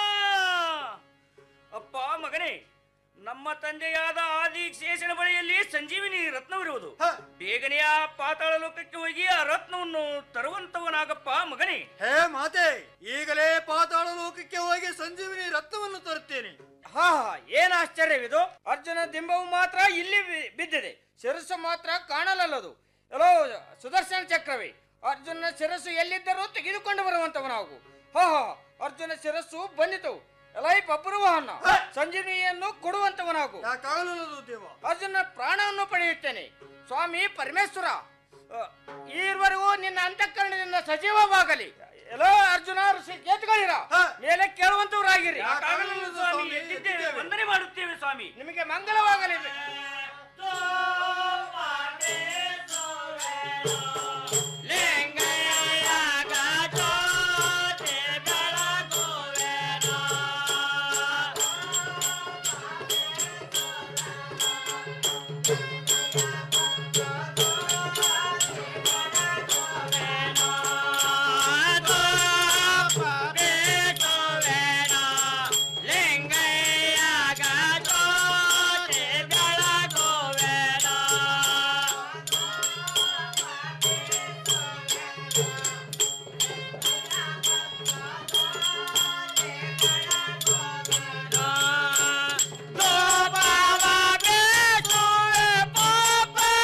ಅಪ್ಪ ಮಗನೇ ನಮ್ಮ ತಂದೆಯಾದ ಆದಿ ಶೇಷನ ಬಳಿಯಲ್ಲಿ ಸಂಜೀವಿನಿ ರತ್ನವಿರುವುದು ಬೇಗನೆ ಆ ಪಾತಾಳ ಲೋಕಕ್ಕೆ ಹೋಗಿ ಆ ರತ್ನವನ್ನು ತರುವಂತವನಾಗಪ್ಪ ಮಗನೇ ಹೇ ಮಾತೆ ಈಗಲೇ ಪಾತಾಳ ಲೋಕಕ್ಕೆ ಹೋಗಿ ಸಂಜೀವಿನಿ ರತ್ನವನ್ನು ತರುತ್ತೇನೆ ಹಾ ಹಾ ಏನ್ ಆಶ್ಚರ್ಯವಿದು ಅರ್ಜುನ ದಿಂಬವು ಮಾತ್ರ ಇಲ್ಲಿ ಬಿ- ಬಿದ್ದಿದೆ ಶಿರಸ್ಸು ಮಾತ್ರ ಕಾಣಲಲ್ಲದು ಎಲ್ಲೋ ಸುದರ್ಶನ ಚಕ್ರವೇ ಅರ್ಜುನ ಶಿರಸ್ಸು ಎಲ್ಲಿದ್ದರೂ ತೆಗೆದುಕೊಂಡು ಬರುವಂತವನಾಗು ಹಾ ಹಾ ಅರ್ಜುನ ಶಿರಸ್ಸು ಬಂದಿತು ಎಲೈ ಪಬ್ರುವಹನ್ನ ಸಂಜೀವಿನಿಯನ್ನು ಕೊಡುವಂತವನಾಗು ದೇವ ಅರ್ಜುನ ಪ್ರಾಣವನ್ನು ಪಡೆಯುತ್ತೇನೆ ಸ್ವಾಮಿ ಪರಮೇಶ್ವರ ಅ, ಈವರೆಗೂ ನಿನ್ನ ಅಂತಃಕರಣದಿಂದ ಸಜೀವವಾಗಲಿ ಎಲ್ಲೋ ಅರ್ಜುನ ಋಷಿ ಕೇತುಗಳಿರ ಮೇಲೆ ಕೇಳುವಂತವರಾಗಿರಿ ಯಾಕಾಗಲಿಲ್ಲ ಸ್ವಾಮಿ ಎದ್ದಿದ್ದೇವೆ ವಂದನೆ ಮಾಡುತ್ತೇವೆ ಸ್ವಾಮಿ ನಿಮಗೆ ಮಂಗಲವಾಗಲಿ ಮಾತೆ